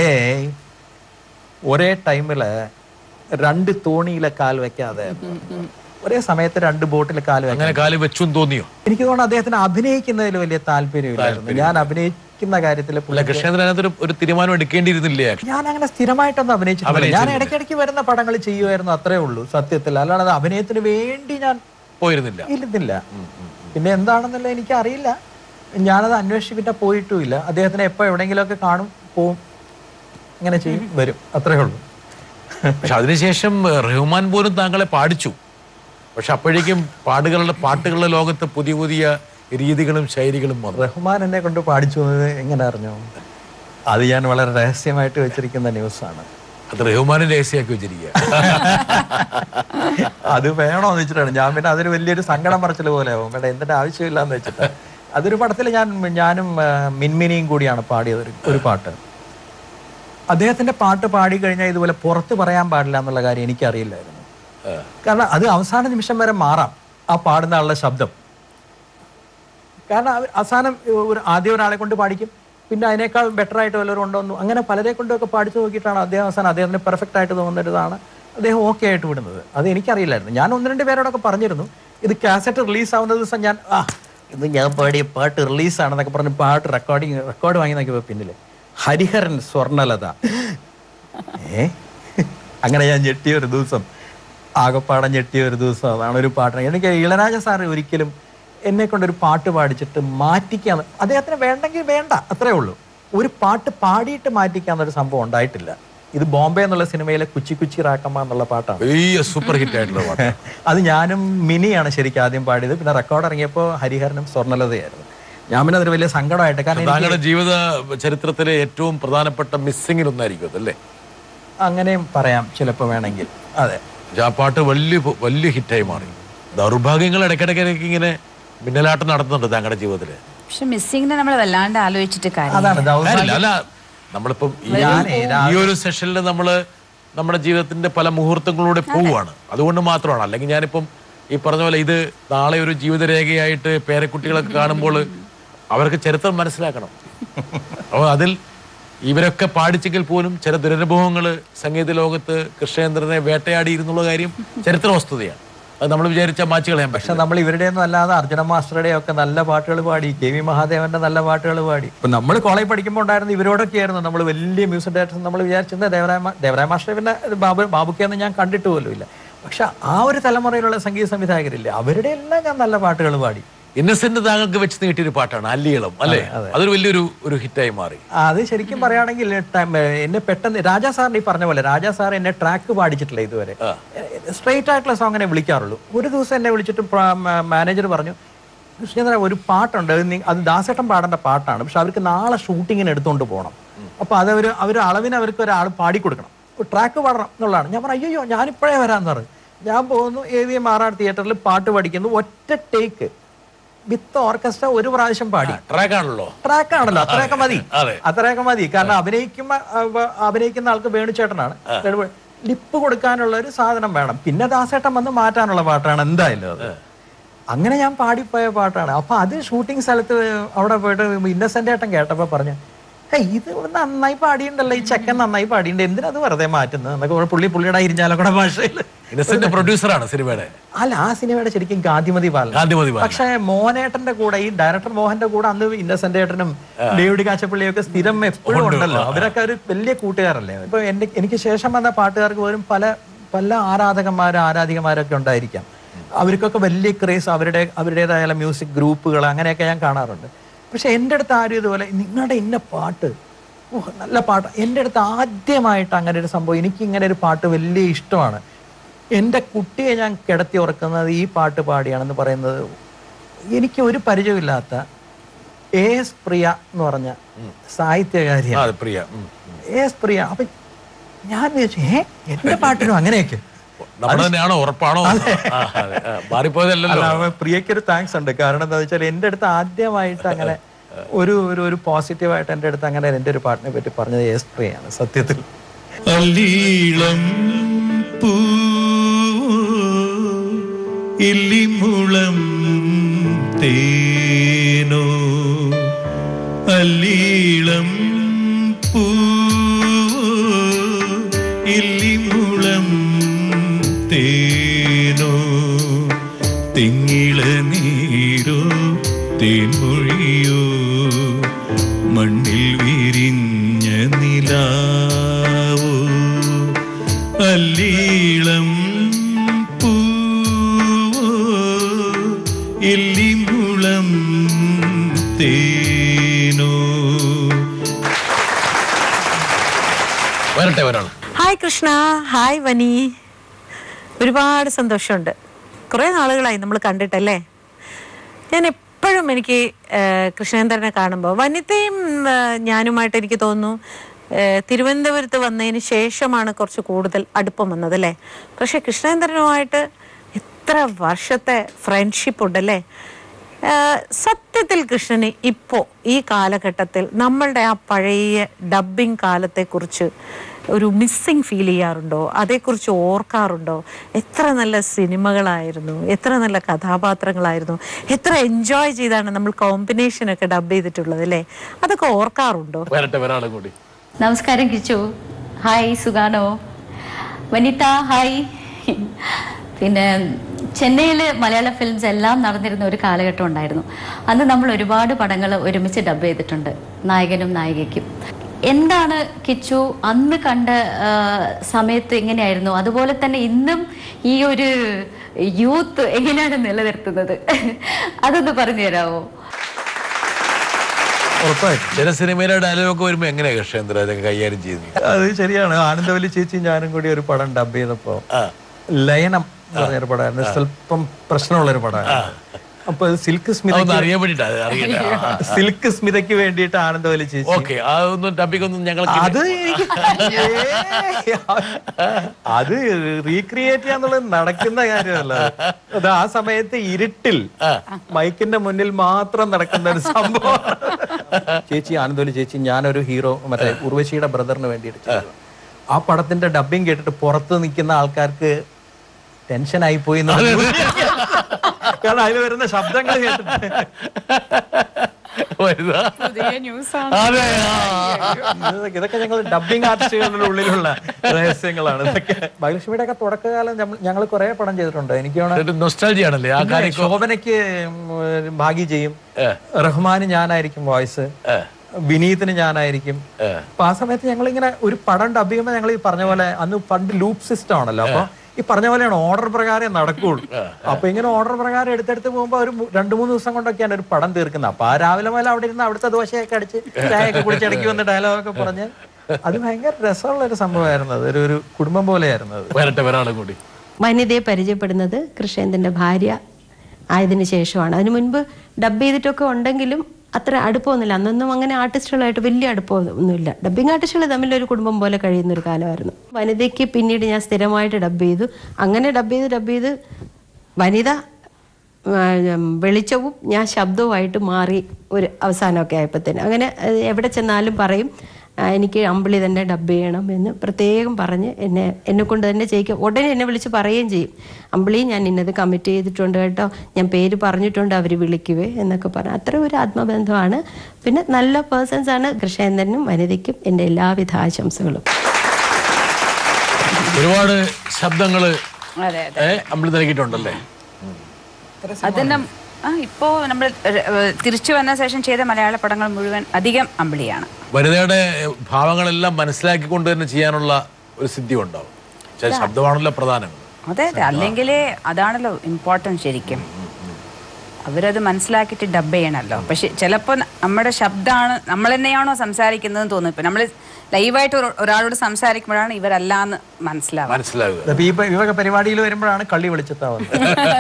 ഒരേ ടൈമില് രണ്ട് തോണിയിലെ കാൽ വെക്കാതെ ഒരേ സമയത്ത് രണ്ട് ബോട്ടിൽ കാൽ വെക്കാൻ അങ്ങനെ കാല് വെച്ചും തോന്നിയോ എനിക്ക് തോന്നുന്നു അദ്ദേഹത്തിന് അഭിനയിക്കുന്നതിൽ വലിയ താല്പര്യമില്ലായിരുന്നു ഞാൻ അഭിനയിക്കുന്ന കാര്യത്തിൽ അല്ല കൃഷ്ണേന്ദ്രൻ അതിനകത്തൊരു ഒരു തീരുമാനം എടുക്കേണ്ടിയിരുന്നില്ലേ ഞാൻ അങ്ങനെ സ്ഥിരമായിട്ടൊന്നും അഭിനയിച്ചിട്ടില്ല ഞാൻ ഇടയ്ക്കിടയ്ക്ക് വരുന്ന പടങ്ങൾ ചെയ്യുമായിരുന്നു അത്രേ ഉള്ളൂ സത്യത്തിൽ അല്ലാതെ അത് അഭിനയത്തിന് വേണ്ടി ഞാൻ പോയിരുന്നില്ല ഇരുന്നില്ല പിന്നെ എന്താണെന്നുള്ള എനിക്ക് അറിയില്ല ഞാനത് അന്വേഷിച്ച് പിന്നെ പോയിട്ടുമില്ല അദ്ദേഹത്തിനെ എപ്പോ എവിടെയെങ്കിലുമൊക്കെ കാണും പോവും ഇങ്ങനെ ചെയ്യും വരും അത്രേ ഉള്ളൂ പക്ഷെ അതിനുശേഷം ഏഹ്, റഹ്മാൻ പോലും താങ്കളെ പാടിച്ചു പക്ഷെ അപ്പോഴേക്കും പാടുകളുടെ പാട്ടുകളുടെ ലോകത്ത് പുതിയ പുതിയ രീതികളും ശൈലികളും വന്നു റഹ്മാൻ എന്നെ കൊണ്ട് പാടിച്ചു എന്നത് എങ്ങനെ അറിഞ്ഞു അത് ഞാൻ വളരെ രഹസ്യമായിട്ട് വെച്ചിരിക്കുന്ന ന്യൂസാണ് അത് റഹ്മാനും രഹസ്യമാക്കി വെച്ചിരിക്കുക അത് വേണോന്ന് വെച്ചിട്ടാണ് ഞാൻ പിന്നെ അതൊരു വലിയൊരു സങ്കടം പറച്ചിൽ പോലെ ആവും വേണ്ട എന്തിന്റെ ആവശ്യമില്ലാന്ന് വെച്ചിട്ട് അതൊരു പടത്തിൽ ഞാൻ ഞാനും ആ, മിൻമിനിയും കൂടിയാണ് പാടിയത് ഒരു ഒരു പാട്ട് അദ്ദേഹത്തിന്റെ പാട്ട് പാടി കഴിഞ്ഞാൽ ഇതുപോലെ പുറത്ത് പറയാൻ പാടില്ല എന്നുള്ള കാര്യം എനിക്കറിയില്ലായിരുന്നു കാരണം അത് അവസാന നിമിഷം വരെ മാറാം ആ പാടുന്ന ആളുടെ ശബ്ദം കാരണം അവർ അവസാനം ഒരു ആദ്യം ഒരാളെ കൊണ്ട് പാടിക്കും പിന്നെ അതിനേക്കാൾ ബെറ്റർ ആയിട്ട് വല്ലവരും ഉണ്ടോന്നു അങ്ങനെ പലരെ കൊണ്ടൊക്കെ പാടിച്ചു നോക്കിയിട്ടാണ് അദ്ദേഹം അവസാനം അദ്ദേഹത്തിന് പെർഫെക്റ്റ് ആയിട്ട് തോന്നുന്നതാണ് അദ്ദേഹം ഓക്കെ ആയിട്ട് വിടുന്നത് അത് എനിക്കറിയില്ലായിരുന്നു ഞാൻ ഒന്ന് രണ്ട് പേരോടൊക്കെ പറഞ്ഞിരുന്നു ഇത് കാസറ്റ് റിലീസ് ആവുന്ന ദിവസം ഞാൻ ആ ഇത് ഞാൻ പാടിയ പാട്ട് റിലീസാണെന്നൊക്കെ പറഞ്ഞ് പാട്ട് റെക്കോർഡിങ് റെക്കോർഡ് വാങ്ങി നോക്കിയപ്പോൾ പിന്നില് ഹരിഹരൻ സ്വർണലത ഏ അങ്ങനെ ഞാൻ ഞെട്ടിയ ഒരു ദിവസം ആകപ്പാടം ഞെട്ടിയ ഒരു ദിവസം അതാണ് ഒരു പാട്ട് എനിക്ക് ഇളരാജ സാറ് ഒരിക്കലും എന്നെ കൊണ്ടൊരു പാട്ട് പാടിച്ചിട്ട് മാറ്റിക്കാൻ അദ്ദേഹത്തിന് വേണ്ടെങ്കിൽ വേണ്ട അത്രേ ഉള്ളൂ ഒരു പാട്ട് പാടിയിട്ട് മാറ്റിക്കാന്നൊരു സംഭവം ഉണ്ടായിട്ടില്ല ഇത് ബോംബെ എന്നുള്ള സിനിമയിലെ കുച്ചി കുച്ചി റാക്കമ്മ എന്നുള്ള പാട്ടാണ് വലിയ സൂപ്പർ ഹിറ്റ് ആയിട്ടുള്ള പാട്ട് അത് ഞാനും മിനിയാണ് ശരിക്കും ആദ്യം പാടിയത് പിന്നെ റെക്കോർഡ് ഇറങ്ങിയപ്പോൾ ഹരിഹരനും സ്വർണ്ണലതയായിരുന്നു ഞാൻ പിന്നെ അതൊരു വലിയ സങ്കടമായിട്ട് കാരണം എനിക്ക് താങ്കളുടെ ജീവിത ചരിത്രത്തിലെ ഏറ്റവും പ്രധാനപ്പെട്ട മിസ്സിങ്ങിൽ ഒന്നായിരിക്കും അതല്ലേ അങ്ങനെയും പറയാം ചിലപ്പോൾ വേണമെങ്കിൽ അതെ പക്ഷെ ആ പാട്ട് വലിയ വലിയ ഹിറ്റായി മാറി ദൗർഭാഗ്യങ്ങൾ ഇടയ്ക്കിടയ്ക്ക് ഇങ്ങനെ മിന്നലാട്ടം നടത്തുന്നുണ്ട് താങ്കളുടെ ജീവിതത്തില് പക്ഷെ മിസ്സിങ്ങിനെ നമ്മൾ വല്ലാണ്ട് ആലോചിച്ചിട്ട് കാര്യം അതാണ് ദൗർഭാഗ്യം കാര്യമില്ല. അല്ല നമ്മളിപ്പം ഈ- ഞാനേ ഈ ഒരു സെഷനിൽ നമ്മള് നമ്മുടെ ജീവിതത്തിന്റെ പല മുഹൂർത്തങ്ങളിലൂടെ പോവുകയാണ് അതുകൊണ്ട് മാത്രമാണ് അല്ലെങ്കിൽ ഞാനിപ്പം ഈ പറഞ്ഞ പോലെ ഇത് നാളെ ഒരു ജീവിതരേഖയായിട്ട് പേരക്കുട്ടികളൊക്കെ കാണുമ്പോൾ അവർക്ക് ചരിത്രം മനസ്സിലാക്കണം അപ്പോൾ അതിൽ ഇവരൊക്കെ പാടിച്ചെങ്കിൽ പോലും ചില ദുരനുഭവങ്ങൾ സംഗീത ലോകത്ത് കൃഷ്ണേന്ദ്രനെ വേട്ടയാടിയിരുന്നുള്ള കാര്യം ചരിത്ര വസ്തുതയാണ് അത് നമ്മൾ വിചാരിച്ച മാച്ച് കളയാൻ പക്ഷെ പറ്റില്ല നമ്മൾ ഇവരുടെ ഒന്നും അല്ലാതെ അർജുന മാസ്റ്ററുടെ ഒക്കെ നല്ല പാട്ടുകൾ പാടി കെ വി മഹാദേവന്റെ നല്ല പാട്ടുകൾ പാടി ഇപ്പൊ നമ്മൾ കോളേജ് പഠിക്കുമ്പോൾ ഉണ്ടായിരുന്ന ഇവരോടൊക്കെ ആയിരുന്നു നമ്മൾ വലിയ മ്യൂസിക് ഡയറക്ടർ നമ്മൾ വിചാരിച്ചിരുന്നത് ദേവരായ മാ- ദേവരായ മാസ്റ്റർ പിന്നെ ബാബു ബാബുക്കെന്ന് ഞാൻ കണ്ടിട്ട് പോലും ഇല്ല പക്ഷെ ആ ഒരു തലമുറയിലുള്ള സംഗീത സംവിധായകരില്ലേ അവരുടെ എല്ലാം ഞാൻ നല്ല പാട്ടുകൾ പാടി ഇന്നസെന്റ് താങ്കൾക്ക് വെച്ച് നീട്ടിയൊരു പാട്ടാണ് അല്ലിയളം അല്ലേ അതൊരു വലിയൊരു ഒരു ഹിറ്റായി മാറി അത് ശരിക്കും പറയുകയാണെങ്കിൽ ടൈം- എന്നെ പെട്ടെന്ന് രാജാ സാറിന് ഈ പറഞ്ഞ പോലെ രാജാ സാർ എന്നെ ട്രാക്ക് പാടിച്ചിട്ടില്ല ഇതുവരെ സ്ട്രെയിറ്റ് ആയിട്ടുള്ള സോങ്ങിനെ വിളിക്കാറുള്ളൂ ഒരു ദിവസം എന്നെ വിളിച്ചിട്ട് മാനേജർ പറഞ്ഞു കൃഷ്ണേന്ദ്ര ഒരു പാട്ടുണ്ട് അത് നീ- അത് ദാസേട്ടൻ പാടേണ്ട പാട്ടാണ് പക്ഷെ അവർക്ക് നാളെ ഷൂട്ടിങ്ങിന് എടുത്തുകൊണ്ട് പോകണം അപ്പൊ അത് അവർ അവർ അളവിന് അവർക്ക് ഒരാൾ പാടിക്കൊടുക്കണം ട്രാക്ക് പാടണം എന്നുള്ളതാണ് ഞാൻ പറഞ്ഞു അയ്യോ ഞാനിപ്പോഴേ വരാമെന്ന് പറഞ്ഞു ഞാൻ പോകുന്നു A V M R R തിയേറ്ററിൽ പാട്ട് പഠിക്കുന്നു ഒറ്റ ടേക്ക് വിത്ത് ഓർക്കസ്ട്ര ഒരു പ്രാവശ്യം പാടി ട്രാക്കാണല്ലോ ട്രാക്ക് ആണല്ലോ അത്രയൊക്കെ മതി അതെ. അത്രയൊക്കെ മതി കാരണം അഭിനയിക്കുമ്പോ അവ- അഭിനയിക്കുന്ന ആൾക്ക് വേണുചേട്ടനാണ് ലിപ്പ് കൊടുക്കാനുള്ള ഒരു സാധനം വേണം പിന്നെ ദാസേട്ടൻ വന്ന് മാറ്റാനുള്ള പാട്ടാണ് എന്തായാലും അത് അങ്ങനെ ഞാൻ പാടിപ്പോയ പാട്ടാണ് അപ്പൊ അത് ഷൂട്ടിംഗ് സ്ഥലത്ത് അവിടെ പോയിട്ട് ഇന്നസെന്റ് ഏട്ടൻ കേട്ടപ്പോ പറഞ്ഞു "ഹേയ്, ഇത് നന്നായി പാടിയുണ്ടല്ലോ ഈ ചെക്കൻ നന്നായി പാടിയുണ്ട് എന്തിനാ അത് വെറുതെ മാറ്റുന്നത് എന്നൊക്കെ പുള്ളി പുള്ളിയുടെ ഇരിഞ്ഞാലക്കുടെ ഭാഷയിൽ ഇന്നസെന്റ് പ്രൊഡ്യൂസറാണ് സിനിമയുടെ അല്ല ആ സിനിമയുടെ ശരിക്കും ഗാന്ധിമതി ബാലൻ ഗാന്ധിമതി ബാലൻ. പക്ഷേ മോഹനേട്ടന്റെ കൂടെ ഈ ഡയറക്ടർ മോഹന്റെ കൂടെ അന്ന് ഇന്നസെന്റ് ഏട്ടനും ഡേവിഡ് കാച്ചപ്പള്ളിയൊക്കെ സ്ഥിരം എപ്പോഴും ഉണ്ടല്ലോ അവരൊക്കെ ഒരു വലിയ കൂട്ടുകാരല്ലേ ഇപ്പൊ എന്റെ എനിക്ക് ശേഷം വന്ന പാട്ടുകാർക്ക് പോലും പല പല ആരാധകന്മാരും ആരാധികമാരൊക്കെ ഉണ്ടായിരിക്കാം അവർക്കൊക്കെ വലിയ ക്രേസ് അവരുടെ അവരുടേതായ മ്യൂസിക് ഗ്രൂപ്പുകൾ അങ്ങനെയൊക്കെ ഞാൻ കാണാറുണ്ട് പക്ഷെ എൻ്റെ അടുത്ത് ആരും ഇതുപോലെ നിങ്ങളുടെ ഇന്ന പാട്ട് ഓ നല്ല പാട്ട് എൻ്റെ അടുത്ത് ആദ്യമായിട്ട് അങ്ങനെ ഒരു സംഭവം എനിക്ക് ഇങ്ങനെ ഒരു പാട്ട് വലിയ ഇഷ്ടമാണ് എൻ്റെ കുട്ടിയെ ഞാൻ കിടത്തി ഉറക്കുന്നത് ഈ പാട്ട് പാടിയാണെന്ന് പറയുന്നത് എനിക്ക് ഒരു പരിചയമില്ലാത്ത എ എസ് പ്രിയ എന്ന് പറഞ്ഞ സാഹിത്യകാരിയാണ് ആ, അത് പ്രിയ ഉം. എ എസ് പ്രിയ അപ്പൊ ഞാൻ വിചാരിച്ചു ഏ എന്റെ പാട്ടിനും അങ്ങനെയൊക്കെ നമ്മുടെ തന്നെയാണോ ഉറപ്പാണോ ആ, അതെ. ആ, മാറിപ്പോയതല്ലല്ലോ അല്ല അവ പ്രിയയ്ക്ക് ഒരു താങ്ക്സ് ഉണ്ട് കാരണം എന്താ വെച്ചാൽ എൻ്റെ അടുത്ത് ആദ്യമായിട്ട് അങ്ങനെ ഒരു ഒരു ഒരു പോസിറ്റീവായിട്ട് എൻ്റെ അടുത്ത് അങ്ങനെ എൻ്റെ ഒരു പാട്ടിനെ പറ്റി പറഞ്ഞത് എ എസ് പ്രിയയാണ് സത്യത്തിൽ അല്ലീളം പൂ ഇല്ലിമുളം തേനോ അല്ലീളം പൂ ഇല്ലിമുളം തേനോ തിങ്ങിള നീരോ തേൻമൊഴിയോ മണ്ണിൽ വിരിഞ്ഞ നിലാവോ അല്ലീളം പൂവോ ഇല്ലിമുളം തേനോ വരട്ടെ ഒരാൾ ഹായ് കൃഷ്ണ ഹായ് വനി ഒരുപാട് സന്തോഷമുണ്ട് കുറേ നാളുകളായി നമ്മൾ കണ്ടിട്ടല്ലേ ഞാൻ എപ്പോഴും എനിക്ക് ആ, കൃഷ്ണേന്ദ്രനെ കാണുമ്പോൾ വനിതയും ആ, ഞാനുമായിട്ട് എനിക്ക് തോന്നുന്നു ആ, തിരുവനന്തപുരത്ത് വന്നതിന് ശേഷമാണ് കുറച്ച് കൂടുതൽ അടുപ്പം വന്നതല്ലേ പക്ഷേ കൃഷ്ണേന്ദ്രനുമായിട്ട് എത്ര വർഷത്തെ ഫ്രണ്ട്ഷിപ്പ് ഉണ്ടല്ലേ ആഹ് സത്യത്തിൽ കൃഷ്ണന് ഇപ്പോൾ ഈ കാലഘട്ടത്തിൽ നമ്മളുടെ ആ പഴയ ഡബ്ബിംഗ് കാലത്തെക്കുറിച്ച് ഒരു മിസ്സിങ് ഫീൽ ചെയ്യാറുണ്ടോ അതേക്കുറിച്ച് ഓർക്കാറുണ്ടോ എത്ര നല്ല സിനിമകളായിരുന്നു എത്ര നല്ല കഥാപാത്രങ്ങളായിരുന്നു എത്ര എൻജോയ് ചെയ്താണ് നമ്മൾ കോമ്പിനേഷനൊക്കെ ഡബ് ചെയ്തിട്ടുള്ളത് അല്ലേ അതൊക്കെ ഓർക്കാറുണ്ടോ വരട്ടെ ഒരാളും കൂടി നമസ്കാരം കിച്ചു ഹായ് സുഖാണോ വനിത ഹായ് പിന്നെ ചെന്നൈയിൽ മലയാള ഫിലിംസ് എല്ലാം നടന്നിരുന്ന ഒരു കാലഘട്ടം ഉണ്ടായിരുന്നു അന്ന് നമ്മൾ ഒരുപാട് പടങ്ങൾ ഒരുമിച്ച് ഡബ് ചെയ്തിട്ടുണ്ട് നായകനും നായികയ്ക്കും എന്താണ് കിച്ചു അന്ന് കണ്ട ആ, സമയത്ത് എങ്ങനെയായിരുന്നു അതുപോലെ തന്നെ ഇന്നും ഈ ഒരു യൂത്ത് എങ്ങനെയാണ് നിലനിർത്തുന്നത് അതൊന്ന് പറഞ്ഞു തരാമോ ഉറപ്പായിട്ടും ചില സിനിമയിലെ ഡയലോഗ് വരുമ്പോ എങ്ങനെയാ കൃഷ്ണേന്ദ്ര അതൊക്കെ കൈകാര്യം ചെയ്യുന്നത് അത് ശരിയാണ് ആനന്ദവല്ലി ചേച്ചി ഞാനും കൂടി ഒരു പടം ഡബ് ചെയ്തപ്പോ ലയനം എന്ന് പറഞ്ഞൊരു പടമായിരുന്നു സ്വല്പം പ്രശ്നമുള്ളൊരു പടമായിരുന്നു അപ്പൊ സിൽക്ക് അതൊന്ന് സ്മിതയ്ക്ക് അറിയാൻ വേണ്ടിട്ടാ അറിയില്ല സിൽക്ക് സ്മിതയ്ക്ക് വേണ്ടിയിട്ട് ആനന്ദവല്ലി ചേച്ചി ഓക്കെ അതൊന്നും ടപ്പിക്കൊന്നും ഞങ്ങൾക്ക് അത് എനിക്ക് ഏയ് അത് റീക്രിയേറ്റ് ചെയ്യാന്നുള്ളത് നടക്കുന്ന കാര്യമല്ല അത് ആ സമയത്ത് ഇരുട്ടിൽ മൈക്കിന്റെ മുന്നിൽ മാത്രം നടക്കുന്ന ഒരു സംഭവം ചേച്ചി ആനന്ദോലി ചേച്ചി ഞാനൊരു ഹീറോ മറ്റേ ഉർവശിയുടെ ബ്രദറിന് വേണ്ടിയിട്ട് ചെയ്തതാ. ആ പടത്തിന്റെ ഡബിങ് കേട്ടിട്ട് പുറത്ത് നിൽക്കുന്ന ആൾക്കാർക്ക് ടെൻഷൻ ആയി പോയി കാരണം അതിൽ വരുന്ന ശബ്ദങ്ങൾ കേട്ടിട്ട് വരുതാ പുതിയ ന്യൂസാണ് അതെ ആ. ഇതൊക്കെ ഇതൊക്കെ ഞങ്ങൾ ഡബിങ് ആർട്ടിസ്റ്റുകളുടെ ഉള്ളിലുള്ള രഹസ്യങ്ങളാണ് ഇതൊക്കെ ഭാഗ്യലക്ഷ്മിയുടെ ഒക്കെ തുടക്കകാലം ഞങ്ങൾ കുറെ പടം ചെയ്തിട്ടുണ്ട് എനിക്ക് തോന്നുന്നു ഒരു nostalgia ആണല്ലേ ആ പിന്നെ കാര്യം ശോഭനയ്ക്ക് ഉം, ഭാഗ്യ ചെയ്യും റഹ്മാന് ഞാനായിരിക്കും വോയിസ് വിനീതിന് ഞാനായിരിക്കും അപ്പൊ ആ സമയത്ത് ഞങ്ങൾ ഇങ്ങനെ ഒരു പടം ഡബ് ചെയ്യുമ്പോൾ ഞങ്ങൾ ഈ പറഞ്ഞ പോലെ അന്ന് പണ്ട് ലൂപ്പ് സിസ്റ്റം ആണല്ലോ അപ്പൊ ഈ പറഞ്ഞ പോലെയാണ് ഓർഡർ പ്രകാരം നടക്കുള്ളൂ അപ്പൊ ഇങ്ങനെ ഓർഡർ പ്രകാരം എടുത്തെടുത്ത് പോകുമ്പോൾ ഒരു മു- രണ്ടു മൂന്ന് ദിവസം കൊണ്ടൊക്കെയാണ് ഒരു പടം തീർക്കുന്നത് അപ്പൊ ആ രാവിലെ മുതൽ അവിടെ ഇരുന്ന് അവിടുത്തെ ദോശയൊക്കെ അടിച്ച് ചായയൊക്കെ കുടിച്ച് ഇടയ്ക്ക് വന്ന് ഡയലോഗൊക്കെ പറഞ്ഞ് അത് ഭയങ്കര രസമുള്ള ഒരു സംഭവമായിരുന്നു അത് ഒരു ഒരു കുടുംബം പോലെയായിരുന്നു അത് വരട്ടെ ഒരാളും കൂടി വനിതയെ പരിചയപ്പെടുന്നത് കൃഷ്ണേന്ദ്രൻ്റെ ഭാര്യ ആയതിനു ശേഷമാണ് അതിനു മുൻപ് ഡബ് ചെയ്തിട്ടൊക്കെ ഉണ്ടെങ്കിലും അത്ര അടുപ്പമൊന്നുമില്ല അന്നൊന്നും അങ്ങനെ ആർട്ടിസ്റ്റുകളായിട്ട് വലിയ അടുപ്പമൊന്നുമില്ല ഡബ്ബിംഗ് ആർട്ടിസ്റ്റുകൾ തമ്മിൽ ഒരു കുടുംബം പോലെ കഴിയുന്ന ഒരു കാലമായിരുന്നു വനിതയ്ക്ക് പിന്നീട് ഞാൻ സ്ഥിരമായിട്ട് ഡബ് ചെയ്തു അങ്ങനെ ഡബ് ചെയ്ത് ഡബ് ചെയ്ത് വനിത ആ, വെളിച്ചവും ഞാൻ ശബ്ദവുമായിട്ട് മാറി ഒരു അവസാനമൊക്കെ ആയപ്പോഴത്തേന് അങ്ങനെ അത് എവിടെ ചെന്നാലും പറയും ആ, എനിക്ക് അമ്പിളി തന്നെ ഡബ് ചെയ്യണം എന്ന് പ്രത്യേകം പറഞ്ഞ് എന്നെ എന്നെ കൊണ്ട് തന്നെ ചെയ്യിക്കും ഉടനെ എന്നെ വിളിച്ച് പറയുകയും ചെയ്യും അമ്പിളി ഞാൻ ഇന്നത് കമ്മിറ്റ് ചെയ്തിട്ടുണ്ട് കേട്ടോ ഞാൻ പേര് പറഞ്ഞിട്ടുണ്ട് അവർ വിളിക്കുവേ എന്നൊക്കെ പറഞ്ഞു അത്ര ഒരു ആത്മബന്ധമാണ് പിന്നെ നല്ല പേഴ്സൺസ് ആണ് കൃഷ്ണേന്ദ്രനും വനിതയ്ക്കും എൻ്റെ എല്ലാവിധ ആശംസകളും ഒരുപാട് ശബ്ദങ്ങള് അതെ ഏഹ് നമ്മൾ നൽകിയിട്ടുണ്ടല്ലേ അതിന്റെ ആ ഇപ്പോ നമ്മൾ തിരിച്ചു വന്ന ശേഷം ചെയ്ത മലയാള പടങ്ങൾ മുഴുവൻ അധികം അമ്പിളിയാണ് വനിതയുടെ ഭാവങ്ങളെല്ലാം മനസ്സിലാക്കിക്കൊണ്ട് തന്നെ ചെയ്യാനുള്ള ഒരു സിദ്ധി ഉണ്ടാവും ചില ശബ്ദമാണല്ലോ പ്രധാനം അതെ അതെ അല്ലെങ്കിൽ അതാണല്ലോ ഇമ്പോർട്ടൻറ്റ് ശരിക്കും അവരത് മനസ്സിലാക്കിയിട്ട് ഡബ് ചെയ്യണമല്ലോ പക്ഷെ ചിലപ്പോൾ നമ്മുടെ ശബ്ദമാണ് നമ്മൾ തന്നെയാണോ സംസാരിക്കുന്നതെന്ന് തോന്നുന്നു ഇപ്പം നമ്മൾ ലൈവായിട്ട് ഒരു- ഒരാളോട് സംസാരിക്കുമ്പോഴാണ് ഇവരല്ലാന്ന് മനസ്സിലാവുക മനസ്സിലാകുക അപ്പൊ ഈ പ- ഇവക പരിപാടിയിൽ വരുമ്പോഴാണ് കള്ളി വെളിച്ചത്താവുന്നത്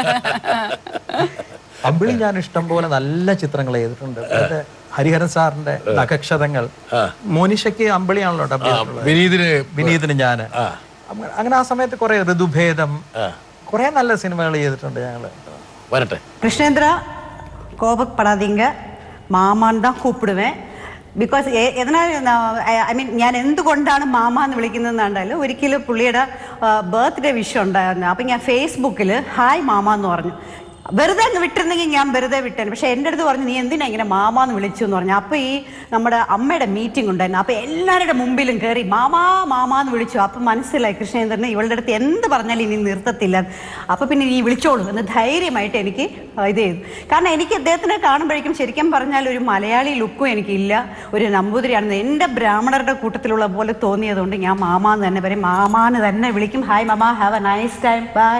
അമ്പിളി ഞാൻ ഇഷ്ടം പോലെ നല്ല ചിത്രങ്ങൾ ചെയ്തിട്ടുണ്ട് അതായത് ഹരിഹരൻ സാറിന്റെ നഖക്ഷതങ്ങൾ മോനിഷയ്ക്ക് അമ്പിളിയാണല്ലോ ഡബ് ചെയ്തിട്ടുള്ളത്. വിനീതിന് വിനീതിന് ഞാന് അങ്ങ- അങ്ങനെ ആ സമയത്ത് കുറെ ഋതുഭേദം കുറെ നല്ല സിനിമകൾ ചെയ്തിട്ടുണ്ട് ഞങ്ങള് വരട്ടെ கிருஷ்ணேந்திரா கோபப்படாதீங்க മാമാൻ தான் കൂപ്പിടുവേൻ ബിക്കോസ് എതനാൽ ഐ മീൻ ഞാൻ എന്തുകൊണ്ടാണ് മാമ എന്ന് വിളിക്കുന്നതെന്നുണ്ടായാലും ഒരിക്കലും പുള്ളിയുടെ ബർത്ത്ഡേ വിഷ് ഉണ്ടായിരുന്നു അപ്പം ഞാൻ ഫേസ്ബുക്കിൽ ഹായ് മാമ എന്ന് പറഞ്ഞു വെറുതെ അങ്ങ് വിട്ടിരുന്നെങ്കിൽ ഞാൻ വെറുതെ വിട്ടേനെ പക്ഷെ എൻ്റെ അടുത്ത് പറഞ്ഞു നീ എന്തിനാ ഇങ്ങനെ മാമ എന്ന് വിളിച്ചു എന്ന് പറഞ്ഞു അപ്പോൾ ഈ നമ്മുടെ അമ്മയുടെ മീറ്റിംഗ് ഉണ്ടായിരുന്നു അപ്പോൾ എല്ലാവരുടെ മുമ്പിലും കയറി മാമാ മാമാ എന്ന് വിളിച്ചു അപ്പം മനസ്സിലായി കൃഷ്ണേന്ദ്രന് ഇവളുടെ അടുത്ത് എന്ത് പറഞ്ഞാലും ഇനി നിർത്തത്തില്ല അപ്പോൾ പിന്നെ നീ വിളിച്ചോളൂ എന്ന് ധൈര്യമായിട്ട് എനിക്ക് ഇത് ചെയ്തു കാരണം എനിക്ക് അദ്ദേഹത്തിനെ കാണുമ്പോഴേക്കും ശരിക്കും പറഞ്ഞാൽ ഒരു മലയാളി ലുക്കും എനിക്കില്ല ഒരു നമ്പൂതിരിയാണെന്ന് എൻ്റെ ബ്രാഹ്മണരുടെ കൂട്ടത്തിലുള്ള പോലെ തോന്നിയതുകൊണ്ട് ഞാൻ മാമാന്ന് തന്നെ പറയും മാമാന്ന് തന്നെ വിളിക്കും ഹായ് മാമ have a nice time bye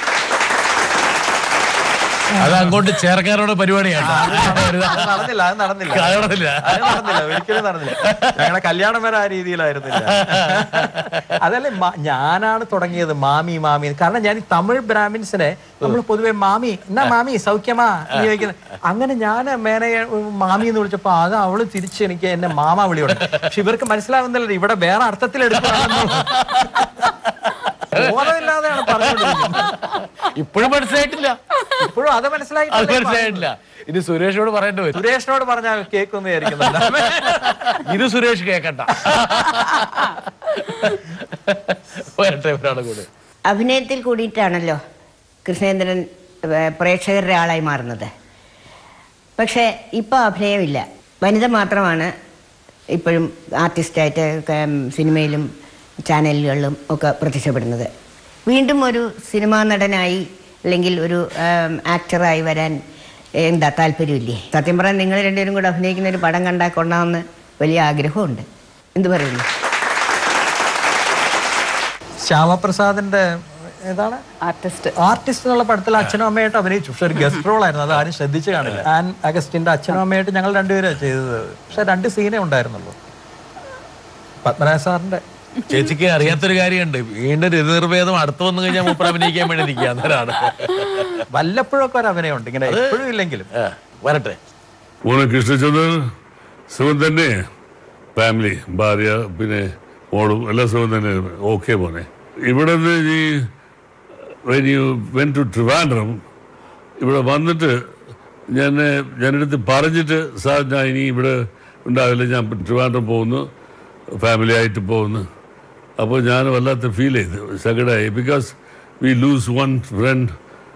അത് അങ്ങോട്ട് ചേർക്കാനുള്ള പരിപാടിയാണ് അത് നടന്നില്ല അത് നടന്നില്ല അത് നടന്നില്ല. അത് നടന്നില്ല ഒരിക്കലും നടന്നില്ല ഞങ്ങളുടെ കല്യാണം വരെ ആ രീതിയിലായിരുന്നില്ല അതല്ലേ മ- ഞാനാണ് തുടങ്ങിയത് മാമി മാമി കാരണം ഞാൻ ഈ തമിഴ് ബ്രാഹ്മിൻസിനെ നമ്മൾ പൊതുവെ മാമി എന്നാ മാമി സൗഖ്യമാ എന്ന് ചോദിക്കുന്നത് അങ്ങനെ ഞാൻ മേനെ മാമി എന്ന് വിളിച്ചപ്പോ അത് അവള് തിരിച്ച് എനിക്ക് എന്നെ മാമ വിളിയോടെ പക്ഷെ ഇവർക്ക് മനസ്സിലാവുന്നില്ല ഇവിടെ വേറെ അർത്ഥത്തിൽ ബോധമില്ലാതെയാണ് പറഞ്ഞുകൊണ്ടിരിക്കുന്നത് ഇപ്പോഴും മനസ്സിലായിട്ടില്ല ഇപ്പോഴും അത് അത് മനസ്സിലായിട്ടില്ല മനസ്സിലായിട്ടില്ല ഇനി സുരേഷിനോട് പറയേണ്ടി വരും സുരേഷിനോട് പറഞ്ഞാൽ കേൾക്കൊന്നും വിചാരിക്കുന്നുണ്ട് ഇത് സുരേഷ് കേക്കണ്ട വരട്ടെ ഒരാളെ കൂടെ അഭിനയത്തിൽ കൂടിയിട്ടാണല്ലോ കൃഷ്ണേന്ദ്രൻ ഏർ, പ്രേക്ഷകരുടെ ആളായി മാറുന്നത് പക്ഷേ ഇപ്പോൾ അഭിനയമില്ല വനിത മാത്രമാണ് ഇപ്പോഴും ആർട്ടിസ്റ്റായിട്ട് ഉം, സിനിമയിലും ചാനലുകളിലും ഒക്കെ പ്രത്യക്ഷപ്പെടുന്നത് വീണ്ടും ഒരു സിനിമാ നടനായി അല്ലെങ്കിൽ ഒരു ഉം, ആക്ടറായി വരാൻ എന്താ താല്പര്യമില്ലേ സത്യം പറയാൻ നിങ്ങൾ രണ്ടുപേരും കൂടെ അഭിനയിക്കുന്ന ഒരു പടം കണ്ടാൽ കൊള്ളാമെന്ന് വലിയ ആഗ്രഹമുണ്ട് എന്ത് പറയുന്നു ശ്യാമപ്രസാദിന്റെ ഏതാണ് ആർട്ടിസ്റ്റ് ആർട്ടിസ്റ്റ് എന്നുള്ള പടത്തിൽ അച്ഛനും അമ്മയായിട്ട് അഭിനയിച്ചു പക്ഷെ ഒരു ഗസ്റ്റ് റോൾ ആയിരുന്നു അത് ആരും ശ്രദ്ധിച്ചു കാണില്ല ആൻ അഗസ്റ്റിന്റെ അച്ഛനും അമ്മയായിട്ട് ഞങ്ങൾ രണ്ടുപേരാണ് ചെയ്തത് പക്ഷെ രണ്ട് സീനേ ഉണ്ടായിരുന്നുള്ളൂ പത്മനാഭ സാറിന്റെ ചേച്ചിക്ക് അറിയാത്തൊരു കാര്യമുണ്ട് വീണ്ടും രതിനിർഭേദം അടുത്ത് വന്നു കഴിഞ്ഞാൽ മൂപ്പർ അഭിനയിക്കാൻ വേണ്ടി നിൽക്കുക അന്നേരമാണ് വല്ലപ്പോഴൊക്കെ ഒരു അഭിനയമുണ്ട് ഇങ്ങനെ എപ്പോഴും ഇല്ലെങ്കിലും ആ, വരട്ടെ മോനെ കൃഷ്ണചന്ദ്രൻ സുഖം തന്നെ ഫാമിലി ഭാര്യ പിന്നെ മോളും എല്ലാം സുഖം തന്നെ ഓക്കെ മോനെ ഇവിടെ നിന്ന് ഈ when you went to Trivandrum ഇവിടെ വന്നിട്ട് ഞാൻ ഞാനെടുത്ത് പറഞ്ഞിട്ട് സാർ ഞാൻ ഇനി ഇവിടെ ഉണ്ടാവില്ല ഞാൻ ട്രിവാൻഡ്രം പോകുന്നു ഫാമിലി ആയിട്ട് പോകുന്നു അപ്പോൾ ഞാൻ വല്ലാത്ത ഫീൽ ചെയ്തു സങ്കടമായി because we lose one friend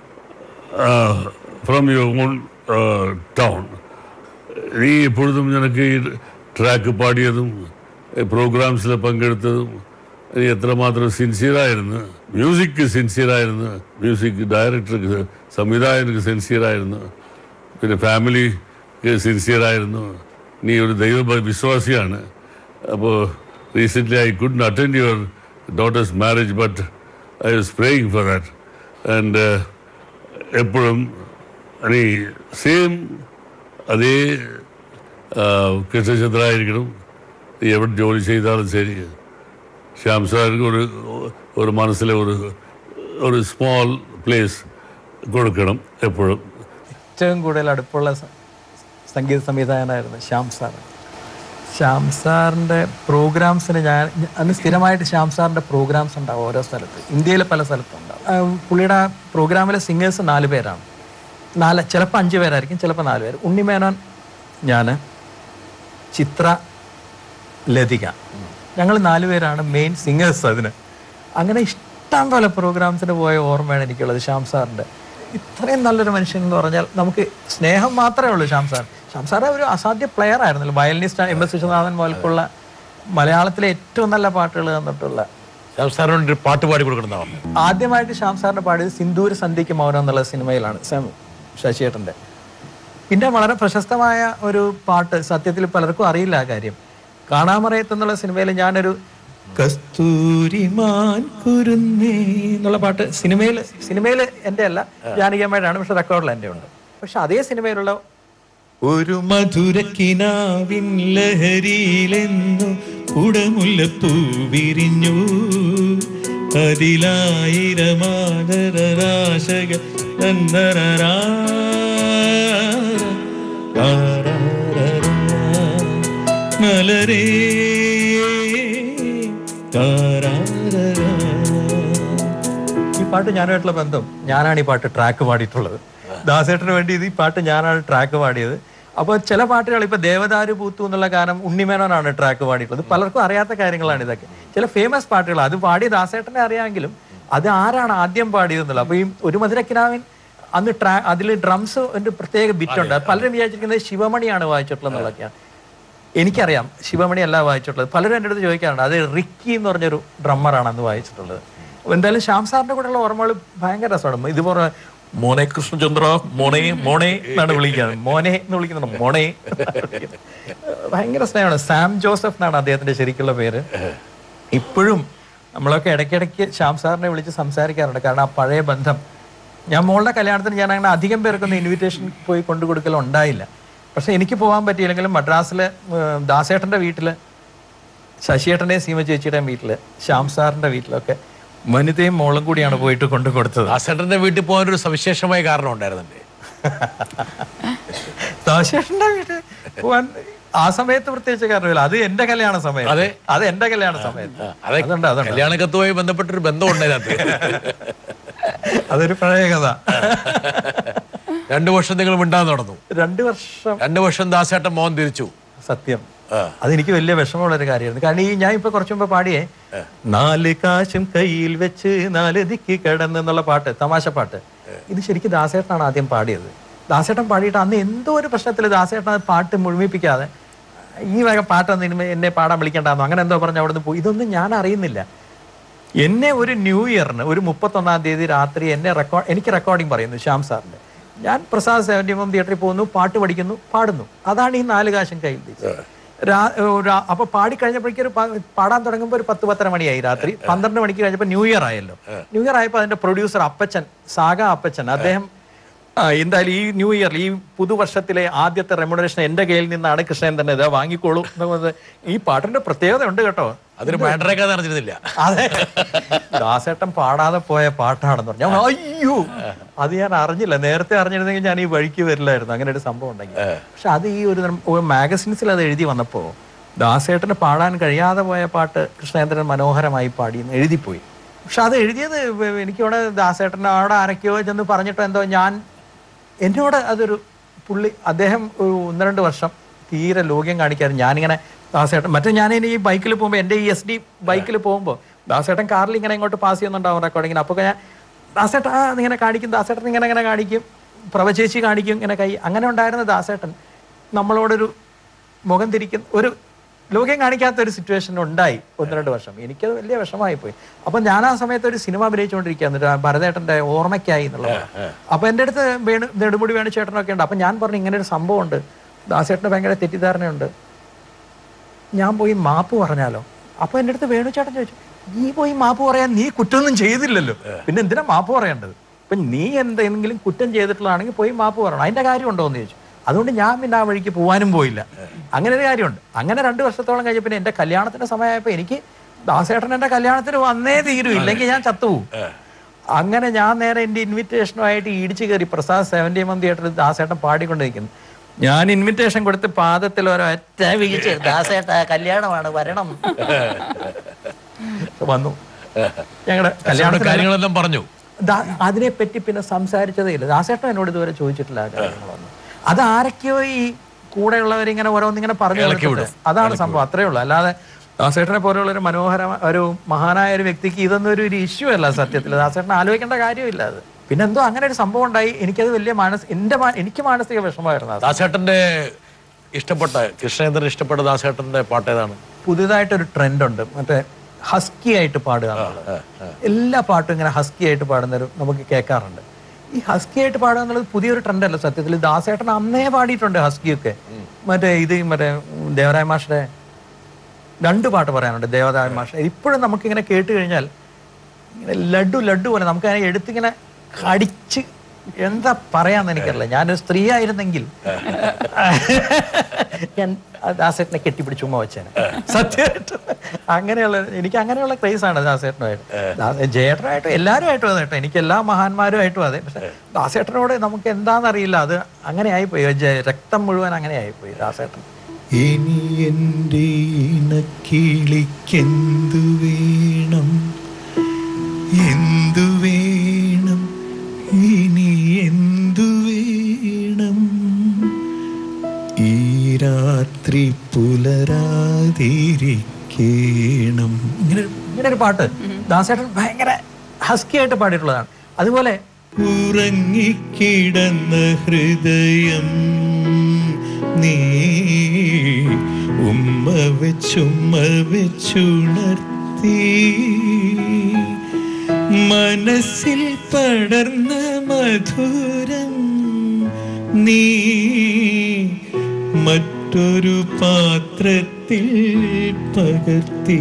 from your own town നീ എപ്പോഴും നിനക്ക് ഈ ട്രാക്ക് പാടിയതും പ്രോഗ്രാംസിൽ പങ്കെടുത്തതും നീ എത്രമാത്രം സിൻസിയറായിരുന്നു മ്യൂസിക് സിൻസിയറായിരുന്നു മ്യൂസിക് ഡയറക്ടർക്ക് സംവിധായകർക്ക് സിൻസിയറായിരുന്നു പിന്നെ ഫാമിലിക്ക് സിൻസിയറായിരുന്നു നീ ഒരു ദൈവ വിശ്വാസിയാണ് അപ്പോൾ recently I could attend your daughter's marriage but I was praying for that and എപ്പോഴും നീ സെയിം അതേ കൃഷ്ണചന്ദ്രായിരിക്കണം നീ എവിടെ ജോലി ചെയ്താലും ശരി ശ്യാം സാർക്ക് ഒരു ഒരു മനസ്സിലെ ഒരു ഒരു സ്മോൾ പ്ലേസ് കൊടുക്കണം എപ്പോഴും ഏറ്റവും കൂടുതൽ അടുപ്പുള്ള സ- സംഗീത സംവിധായകനായിരുന്നു ശ്യാം സാർ ശ്യാം സാറിൻ്റെ പ്രോഗ്രാംസിന് ഞാൻ അന്ന് സ്ഥിരമായിട്ട് ശ്യാം സാറിൻ്റെ പ്രോഗ്രാംസ് ഉണ്ടാവും ഓരോ സ്ഥലത്ത് ഇന്ത്യയിൽ പല സ്ഥലത്തും ഉണ്ടാവും ആ, പുള്ളിയുടെ പ്രോഗ്രാമിലെ സിംഗേഴ്സ് നാല് പേരാണ് നാല് ചിലപ്പോൾ അഞ്ച് പേരായിരിക്കും ചിലപ്പോൾ നാല് പേര് ഉണ്ണിമേനോൻ ഞാൻ ചിത്ര ലതിക ഞങ്ങൾ നാല് പേരാണ് മെയിൻ സിംഗേഴ്സ് അതിന് അങ്ങനെ ഇഷ്ടം പോലെ പ്രോഗ്രാംസിന് പോയ ഓർമ്മയാണ് എനിക്കുള്ളത് ശ്യാം സാറിൻ്റെ ഇത്രയും നല്ലൊരു മനുഷ്യൻ എന്ന് പറഞ്ഞാൽ നമുക്ക് സ്നേഹം മാത്രമേ ഉള്ളൂ ശ്യാം സാർ ശ്യാം സാർ ഒരു അസാധ്യ പ്ലെയർ ആയിരുന്നല്ലോ വയലിനിസ്റ്റ് എം എസ് വിശ്വനാഥൻ പോലുള്ള മലയാളത്തിലെ ഏറ്റവും നല്ല പാട്ടുകൾ തന്നിട്ടുള്ള സാറിനോട് ഒരു പാട്ട് പാടി കൊടുക്കണമെന്നാണ് ആദ്യമായിട്ട് ശ്യാം സാറിന് പാടിയത് സിന്ദൂര സന്ധ്യയ്ക്ക് മൗനം എന്നുള്ള സിനിമയിലാണ് സാം ശശിയേട്ടൻ്റെ പിന്നെ വളരെ പ്രശസ്തമായ ഒരു പാട്ട് സത്യത്തിൽ പലർക്കും അറിയില്ല ആ കാര്യം കാണാമറയത്ത് എന്നുള്ള സിനിമയിൽ ഞാനൊരു കസ്തൂരിമാൻ കുരുന്നേ എന്നുള്ള പാട്ട് സിനിമയിൽ സിനിമയിൽ എൻ്റെ അല്ല ജാനകിയമ്മയുടെയാണ് പക്ഷെ റെക്കോർഡിൽ എൻ്റെ ഉണ്ട് പക്ഷെ അതേ സിനിമയിലുള്ള ഒരു മധുരക്കിനാവിൻ ലഹരിയിലെന്നു കുടമുല്ലപ്പൂ വിരിഞ്ഞു അതിലായിരമാതരാശകൾ തന്നരരാ. മലരേ താരാരരാ. ഈ പാട്ട് ഞാനുമായിട്ടുള്ള ബന്ധം ഞാനാണ് ഈ പാട്ട് ട്രാക്ക് പാടിയിട്ടുള്ളത് ദാസേട്ടന് വേണ്ടി ഇത് ഈ പാട്ട് ഞാനാണ് ട്രാക്ക് പാടിയത് അപ്പോൾ ചില പാട്ടുകൾ ഇപ്പൊ ദേവദാരു പൂത്തു എന്നുള്ള ഗാനം ഉണ്ണിമേനോനാണ് ട്രാക്ക് പാടിയിട്ടുള്ളത് പലർക്കും അറിയാത്ത കാര്യങ്ങളാണ് ഇതൊക്കെ ചില ഫേമസ് പാട്ടുകൾ അത് പാടി ദാസേട്ടനെ അറിയാമെങ്കിലും അത് ആരാണ് ആദ്യം പാടിയതെന്നുള്ളത് അപ്പൊ ഈ ഒരു മധുരക്കിനാവിൻ അന്ന് ട്രാ അതിൽ ഡ്രംസ് ഒരു പ്രത്യേക ബിറ്റ് ഉണ്ട് അത് പലരും വിചാരിച്ചിരിക്കുന്നത് ശിവമണിയാണ് വായിച്ചിട്ടുള്ളത് എന്നുള്ളതൊക്കെയാണ് എനിക്കറിയാം ശിവമണി അല്ല വായിച്ചിട്ടുള്ളത് പലരും എൻ്റെ അടുത്ത് ചോദിക്കാറുണ്ട് അത് റിക്കി എന്ന് പറഞ്ഞൊരു ഡ്രമ്മറാണ് അന്ന് വായിച്ചിട്ടുള്ളത് അപ്പൊ എന്തായാലും ശ്യാം സാറിന്റെ കൂടെയുള്ള ഓർമ്മകൾ ഭയങ്കര രസമാണ് ഇതുപോലെ മോനെ കൃഷ്ണചന്ദ്ര മോനെ മോനെ എന്നാണ് വിളിക്കുന്നത് മോനെ എന്ന് വിളിക്കുന്നുണ്ട് മോനെ ഭയങ്കര സ്നേഹമാണ് സാം ജോസഫ് എന്നാണ് അദ്ദേഹത്തിന്റെ ശരിക്കുള്ള പേര് ഇപ്പോഴും നമ്മളൊക്കെ ഇടയ്ക്കിടയ്ക്ക് ശ്യാം സാറിനെ വിളിച്ച് സംസാരിക്കാറുണ്ട് കാരണം ആ പഴയ ബന്ധം ഞാൻ മോളുടെ കല്യാണത്തിന് ഞാൻ അങ്ങനെ അധികം പേർക്കൊന്നും ഇൻവിറ്റേഷൻ പോയി കൊണ്ടു കൊടുക്കൽ ഉണ്ടായില്ല പക്ഷെ എനിക്ക് പോകാൻ പറ്റിയില്ലെങ്കിലും മദ്രാസിലെ ഏഹ്, ദാസേട്ടന്റെ വീട്ടില് ശശിയേട്ടൻ്റെയും സീമ ചേച്ചിയുടെയും വീട്ടില് ശ്യാം സാറിന്റെ വീട്ടിലൊക്കെ വനിതയും മോളും കൂടിയാണ് പോയിട്ട് കൊണ്ടു കൊടുത്തത് ദാസേട്ടന്റെ വീട്ടിൽ പോകാൻ ഒരു സവിശേഷമായ കാരണം ഉണ്ടായിരുന്നുണ്ട് ദാസേട്ടന്റെ വീട്ടിൽ പോവാൻ ആ സമയത്ത് പ്രത്യേകിച്ച് കാരണമില്ല അത് എന്റെ കല്യാണ സമയത്ത് അതെ. അത് എന്റെ കല്യാണ സമയത്ത് അതെ അതുണ്ട് അതുണ്ട് കല്യാണ കത്തുമായി ബന്ധപ്പെട്ടൊരു ബന്ധം ഉണ്ടായിരുന്നു അതൊരു പഴയ കഥ രണ്ടു വർഷം നിങ്ങൾ മിണ്ടാൻ നടന്നു രണ്ട് വർഷം രണ്ടു വർഷം ദാസേട്ടൻ മോഹൻ തിരിച്ചു സത്യം അതെനിക്ക് വലിയ വിഷമമുള്ള ഒരു കാര്യമായിരുന്നു കാരണം ഈ ഞാൻ ഇപ്പൊ കുറച്ചു മുമ്പ് പാടിയേ നാല് കാശും കയ്യിൽ വെച്ച് നാല് ദിക്കി കിടന്ന് എന്നുള്ള പാട്ട് തമാശ പാട്ട് ഇത് ശരിക്കും ദാസേട്ടനാണ് ആദ്യം പാടിയത് ദാസേട്ടൻ പാടിയിട്ട് അന്ന് എന്തോ ഒരു പ്രശ്നത്തിൽ ദാസേട്ടൻ അത് പാട്ട് മുഴുമിപ്പിക്കാതെ ഈ വക പാട്ടൊന്നും ഇനിമേ എന്നെ പാടാൻ വിളിക്കണ്ടെന്നോ അങ്ങനെ എന്തോ പറഞ്ഞ് അവിടുന്ന് പോയി ഇതൊന്നും ഞാൻ അറിയുന്നില്ല എന്നെ ഒരു ന്യൂ ഇയറിന് ഒരു മുപ്പത്തൊന്നാം തീയതി രാത്രി എന്നെ റെക്കോർഡ് എനിക്ക് റെക്കോർഡിംഗ് പറയുന്നു ശ്യാം സാറിന്റെ ഞാൻ പ്രസാദ് സെവൻറ്റി എം തിയേറ്ററിൽ പോകുന്നു പാട്ട് പഠിക്കുന്നു പാടുന്നു അതാണ് ഈ നാല് കാശം കയ്യിൽ തിരിച്ചത്. രാ- ഏ, രാ- അപ്പൊ പാടി കഴിഞ്ഞപ്പോഴേക്കും ഒരു പ- പാടാൻ തുടങ്ങുമ്പോൾ ഒരു പത്ത് പത്തര മണിയായി രാത്രി പന്ത്രണ്ട് മണിക്ക് കഴിഞ്ഞപ്പോൾ ന്യൂ ഇയർ ആയല്ലോ ന്യൂ ഇയർ ആയപ്പോൾ അതിന്റെ പ്രൊഡ്യൂസർ അപ്പച്ചൻ സാഗ അപ്പച്ചൻ അദ്ദേഹം ആ, എന്തായാലും ഈ ന്യൂ ഇയറിൽ ഈ പുതുവർഷത്തിലെ ആദ്യത്തെ റെമുണറേഷൻ എന്റെ കയ്യിൽ നിന്നാണ് കൃഷ്ണൻ തന്നെ ഇതാ വാങ്ങിക്കോളൂ എന്ന് പറഞ്ഞത് ഈ പാട്ടിന്റെ പ്രത്യേകത ഉണ്ട് കേട്ടോ അതൊരു മാൻഡറേക്കാന്ന് അറിഞ്ഞിരുന്നില്ല അതെ ദാസേട്ടൻ പാടാതെ പോയ പാട്ടാണെന്ന് പറഞ്ഞു ഞാൻ അയ്യോ അത് ഞാൻ അറിഞ്ഞില്ല നേരത്തെ അറിഞ്ഞിരുന്നെങ്കിൽ ഞാൻ ഈ വഴിക്ക് വരില്ലായിരുന്നു അങ്ങനെ ഒരു സംഭവം ഉണ്ടെങ്കിൽ പക്ഷെ അത് ഈ ഒരു തരം- ഒരു മാഗസിൻസിൽ അത് എഴുതി വന്നപ്പോ ദാസേട്ടന് പാടാൻ കഴിയാതെ പോയ പാട്ട് കൃഷ്ണേന്ദ്രൻ മനോഹരമായി പാടി എന്ന് എഴുതിപ്പോയി പക്ഷെ അത് എഴുതിയത് വ- എനിക്കിവിടെ ദാസേട്ടൻ അവിടെ ആരൊക്കെയോ ചെന്ന് പറഞ്ഞിട്ടോ എന്തോ ഞാൻ എന്നോട് അതൊരു പുള്ളി അദ്ദേഹം ഒരു ഒന്ന് രണ്ട് വർഷം തീരെ ലോക്യം കാണിക്കാറ് ഞാനിങ്ങനെ ദാസേട്ടൻ മറ്റേ ഞാൻ ഇനി ഈ ബൈക്കിൽ പോകുമ്പോൾ എൻ്റെ ഈ എസ് ഡി ബൈക്കിൽ പോകുമ്പോൾ ദാസേട്ടൻ കാറിൽ ഇങ്ങനെ ഇങ്ങോട്ട് പാസ് ചെയ്യുന്നുണ്ടാവും റെക്കോർഡിങ്ങിന് അപ്പോൾ ഞാൻ ദാസേട്ടൻ ആ ഇങ്ങനെ കാണിക്കും ദാസേട്ടൻ ഇങ്ങനെ ഇങ്ങനെ കാണിക്കും പ്രഭചേച്ചി കാണിക്കും ഇങ്ങനെ കൈ അങ്ങനെ ഉണ്ടായിരുന്ന ദാസേട്ടൻ നമ്മളോടൊരു മുഖം തിരിക്കുന്ന ഒരു ലോകം കാണിക്കാത്ത ഒരു സിറ്റുവേഷൻ ഉണ്ടായി ഒന്ന് രണ്ട് വർഷം എനിക്കത് വലിയ വിഷമായി പോയി അപ്പൊ ഞാൻ ആ സമയത്ത് ഒരു സിനിമ അഭിനയിച്ചുകൊണ്ടിരിക്കുകയാണ് ഭരതേട്ടന്റെ ഓർമ്മയ്ക്കായി എന്നുള്ളത് അപ്പൊ എൻ്റെ അടുത്ത് വേണു നെടുമുടി വേണു ചേട്ടനൊക്കെ ഉണ്ട് അപ്പൊ ഞാൻ പറഞ്ഞു ഇങ്ങനെ ഒരു സംഭവം ഉണ്ട് ദാസേട്ടന് ഭയങ്കര തെറ്റിദ്ധാരണയുണ്ട് ഞാൻ പോയി മാപ്പ് പറഞ്ഞാലോ അപ്പൊ എൻ്റെ അടുത്ത് വേണു ചേട്ടൻ ചോദിച്ചു നീ പോയി മാപ്പ് പറയാൻ നീ കുറ്റമൊന്നും ചെയ്തില്ലല്ലോ പിന്നെ എന്തിനാ മാപ്പ് പറയേണ്ടത് ഇപ്പൊ നീ എന്തെങ്കിലും കുറ്റം ചെയ്തിട്ടുള്ളതാണെങ്കിൽ പോയി മാപ്പ് പറയണം അതിന്റെ കാര്യമുണ്ടോ എന്ന് ചോദിച്ചു അതുകൊണ്ട് ഞാൻ പിന്നെ ആ വഴിക്ക് പോകാനും പോയില്ല അങ്ങനെ ഒരു കാര്യമുണ്ട് അങ്ങനെ രണ്ട് വർഷത്തോളം കഴിഞ്ഞ പിന്നെ എന്റെ കല്യാണത്തിന്റെ സമയമായപ്പോ എനിക്ക് ദാസേട്ടൻ എന്റെ കല്യാണത്തിന് വന്നേ തീരൂ ഇല്ലെങ്കിൽ ഞാൻ ചത്തുപോകും അങ്ങനെ ഞാൻ നേരെ എന്റെ ഇൻവിറ്റേഷനുമായിട്ട് ഇടിച്ചു കയറി പ്രസാദ് സെവന്റി എം തിയേറ്ററിൽ ദാസേട്ടൻ പാടിക്കൊണ്ടിരിക്കുന്നു ഞാൻ ഇൻവിറ്റേഷൻ കൊടുത്ത് പാദത്തിൽ ഒരൊറ്റ വീഴ്ച ദാസേട്ട കല്യാണമാണ് വരണം വന്നു ഞങ്ങളുടെ ദാസേട്ടൻ കല്യാണത്തിന് കാര്യങ്ങളെല്ലാം പറഞ്ഞു ദാ- അതിനെപ്പറ്റി പിന്നെ സംസാരിച്ചതേ ഇല്ല ദാസേട്ടൻ എന്നോട് ഇതുവരെ ചോദിച്ചിട്ടില്ല ആ കാര്യങ്ങളൊന്നും അത് ആരൊക്കെയോ ഈ കൂടെയുള്ളവരിങ്ങനെ ഓരോന്നിങ്ങനെ പറഞ്ഞു ഇളക്കി കൊടുത്തിട്ട് അതാണ് സംഭവം അത്രേ ഉള്ളൂ അല്ലാതെ ദാസേട്ടനെ പോലെയുള്ള ഒരു മനോഹര ഒരു മഹാനായ ഒരു വ്യക്തിക്ക് ഇതൊന്നും ഒരു ഒരു ഇഷ്യൂ അല്ല സത്യത്തിൽ ദാസേട്ടൻ ആലോചിക്കേണ്ട കാര്യമില്ല അത് പിന്നെ എന്തോ അങ്ങനെ ഒരു സംഭവം ഉണ്ടായി എനിക്കത് വലിയ മാനസ് എന്റെ മാ- എനിക്ക് മാനസിക വിഷമമായിരുന്നു അത്. ദാസേട്ടന്റെ ഇഷ്ടപ്പെട്ട കൃഷ്ണേന്ദ്രൻ ഇഷ്ടപ്പെട്ട ദാസേട്ടന്റെ പാട്ട് ഏതാണ് പുതിയതായിട്ടൊരു ട്രെൻഡ് ഉണ്ട് മറ്റേ ഹസ്കി ആയിട്ട് പാടുക എന്നുള്ളത് എല്ലാ പാട്ടും ഇങ്ങനെ ഹസ്കി ആയിട്ട് പാടുന്നൊരു നമുക്ക് കേൾക്കാറുണ്ട് ഈ ഹസ്കി ആയിട്ട് പാടുക എന്നുള്ളത് പുതിയൊരു ട്രെൻഡ് അല്ല സത്യത്തിൽ ദാസേട്ടൻ അന്നേ പാടിയിട്ടുണ്ട് ഹസ്കിയൊക്കെ മറ്റേ ഇത് മറ്റേ ദേവരായ മാഷയുടെ രണ്ട് പാട്ട് പറയാനുണ്ട് ദേവരായ മാഷ ഇപ്പോഴും നമുക്കിങ്ങനെ കേട്ട് കഴിഞ്ഞാൽ ഇങ്ങനെ ലഡു ലഡു പോലെ നമുക്ക് അതിനെ എടുത്തിങ്ങനെ കടിച്ച് എന്താ പറയാന്ന് എനിക്കറിയില്ല ഞാനൊരു സ്ത്രീ ആയിരുന്നെങ്കിൽ ഞാൻ ആ ദാസേട്ടനെ കെട്ടിപ്പിടിച്ച് ഉമ്മ വെച്ചേനെ സത്യമായിട്ടും അങ്ങനെയുള്ള എനിക്ക് അങ്ങനെയുള്ള ക്രേസ് ആണ് ദാസേട്ടനുമായിട്ട് ദാസ- ജയേട്ടനായിട്ടും എല്ലാവരുമായിട്ടും അതെ കേട്ടോ എനിക്ക് എല്ലാ മഹാന്മാരുമായിട്ടും അതെ പക്ഷെ ദാസേട്ടനോട് നമുക്ക് എന്താണെന്നറിയില്ല അത് അങ്ങനെ ആയിപ്പോയി ജ- രക്തം മുഴുവൻ അങ്ങനെ ആയിപ്പോയി ദാസേട്ടൻ ഇനി എൻ്റെ ഇണക്കിളിക്കെന്തു വേണം എന്തു വേണം ഇനി എന്തു വേണം ഈ രാത്രി പുലരാതിരിക്കേണം ഇങ്ങനെ ഇങ്ങനെ ഒരു പാട്ട് ദാസേട്ടൻ ഭയങ്കര ഹസ്കി ആയിട്ട് പാടിയിട്ടുള്ളതാണ് അതുപോലെ ഉറങ്ങിക്കിടന്ന ഹൃദയം നീ ഉമ്മ വെച്ചുമ്മ വെച്ചുണർത്തി മനസ്സിൽ പടർന്ന മധുരം നീ മറ്റൊരു പാത്രത്തിൽ പകർത്തി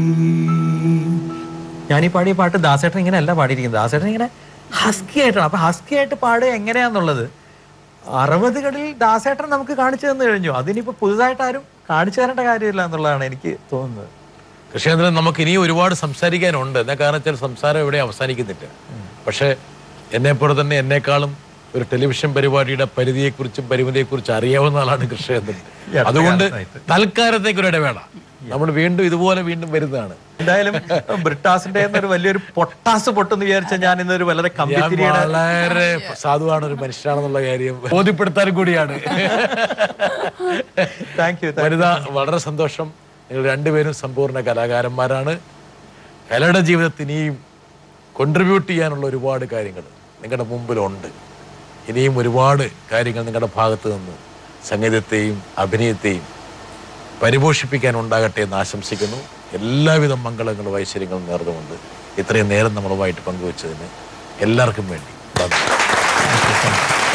ഞാൻ ഈ പാടിയ പാട്ട് ദാസേട്ടൻ ഇങ്ങനെ അല്ല പാടിയിരിക്കുന്നത് ദാസേട്ടൻ ഇങ്ങനെ ഹസ്കി ആയിട്ടാണ് അപ്പൊ ഹസ്കി ആയിട്ട് പാടുക എങ്ങനെയാന്നുള്ളത് അറുപതുകളിൽ ദാസേട്ടൻ നമുക്ക് കാണിച്ചു തന്നു കഴിഞ്ഞു അതിനിപ്പോ പുതുതായിട്ട് ആരും കാണിച്ചു തരേണ്ട കാര്യമില്ല എന്നുള്ളതാണ് എനിക്ക് തോന്നുന്നത് കൃഷ്ണേന്ദ്രൻ നമുക്ക് ഇനിയും ഒരുപാട് സംസാരിക്കാനുണ്ട് എന്നാ കാരണം വെച്ചാൽ സംസാരം ഇവിടെ അവസാനിക്കുന്നില്ല പക്ഷേ എന്നെപ്പോലെ തന്നെ എന്നെക്കാളും ഒരു ടെലിവിഷൻ പരിപാടിയുടെ പരിധിയെക്കുറിച്ചും പരിമിതിയെക്കുറിച്ചും അറിയാവുന്ന ആളാണ് കൃഷ്ണേന്ദ്രൻ അതുകൊണ്ട് തൽക്കാലത്തേക്ക് ഒരു ഇടവേള നമ്മൾ വീണ്ടും ഇതുപോലെ വീണ്ടും വരുന്നതാണ് എന്തായാലും ബ്രിട്ടാസിന്റെ ഒരു വലിയൊരു പൊട്ടാസ് പൊട്ടെന്ന് വിചാരിച്ച ഞാൻ ഇന്നൊരു വളരെ ഞാൻ കമ്പിത്തിരിയുടെ വളരെ സാധുവാണ് ഒരു മനുഷ്യനാണെന്നുള്ള കാര്യം ബോധ്യപ്പെടുത്താനും കൂടിയാണ് താങ്ക് യു വനിത വളരെ സന്തോഷം നിങ്ങൾ രണ്ടുപേരും സമ്പൂർണ്ണ കലാകാരന്മാരാണ് കലയുടെ ജീവിതത്തിൽ ഇനിയും കോൺട്രിബ്യൂട്ട് ചെയ്യാനുള്ള ഒരുപാട് കാര്യങ്ങൾ നിങ്ങളുടെ മുമ്പിലുണ്ട് ഇനിയും ഒരുപാട് കാര്യങ്ങൾ നിങ്ങളുടെ ഭാഗത്ത് നിന്ന് സംഗീതത്തെയും അഭിനയത്തെയും പരിപോഷിപ്പിക്കാൻ ഉണ്ടാകട്ടെ എന്ന് ആശംസിക്കുന്നു എല്ലാവിധ മംഗളങ്ങളും ഐശ്വര്യങ്ങളും നേർന്നുകൊണ്ട് ഇത്രയും നേരം നമ്മളുമായിട്ട് പങ്കുവച്ചതിന് എല്ലാവർക്കും വേണ്ടി നന്ദി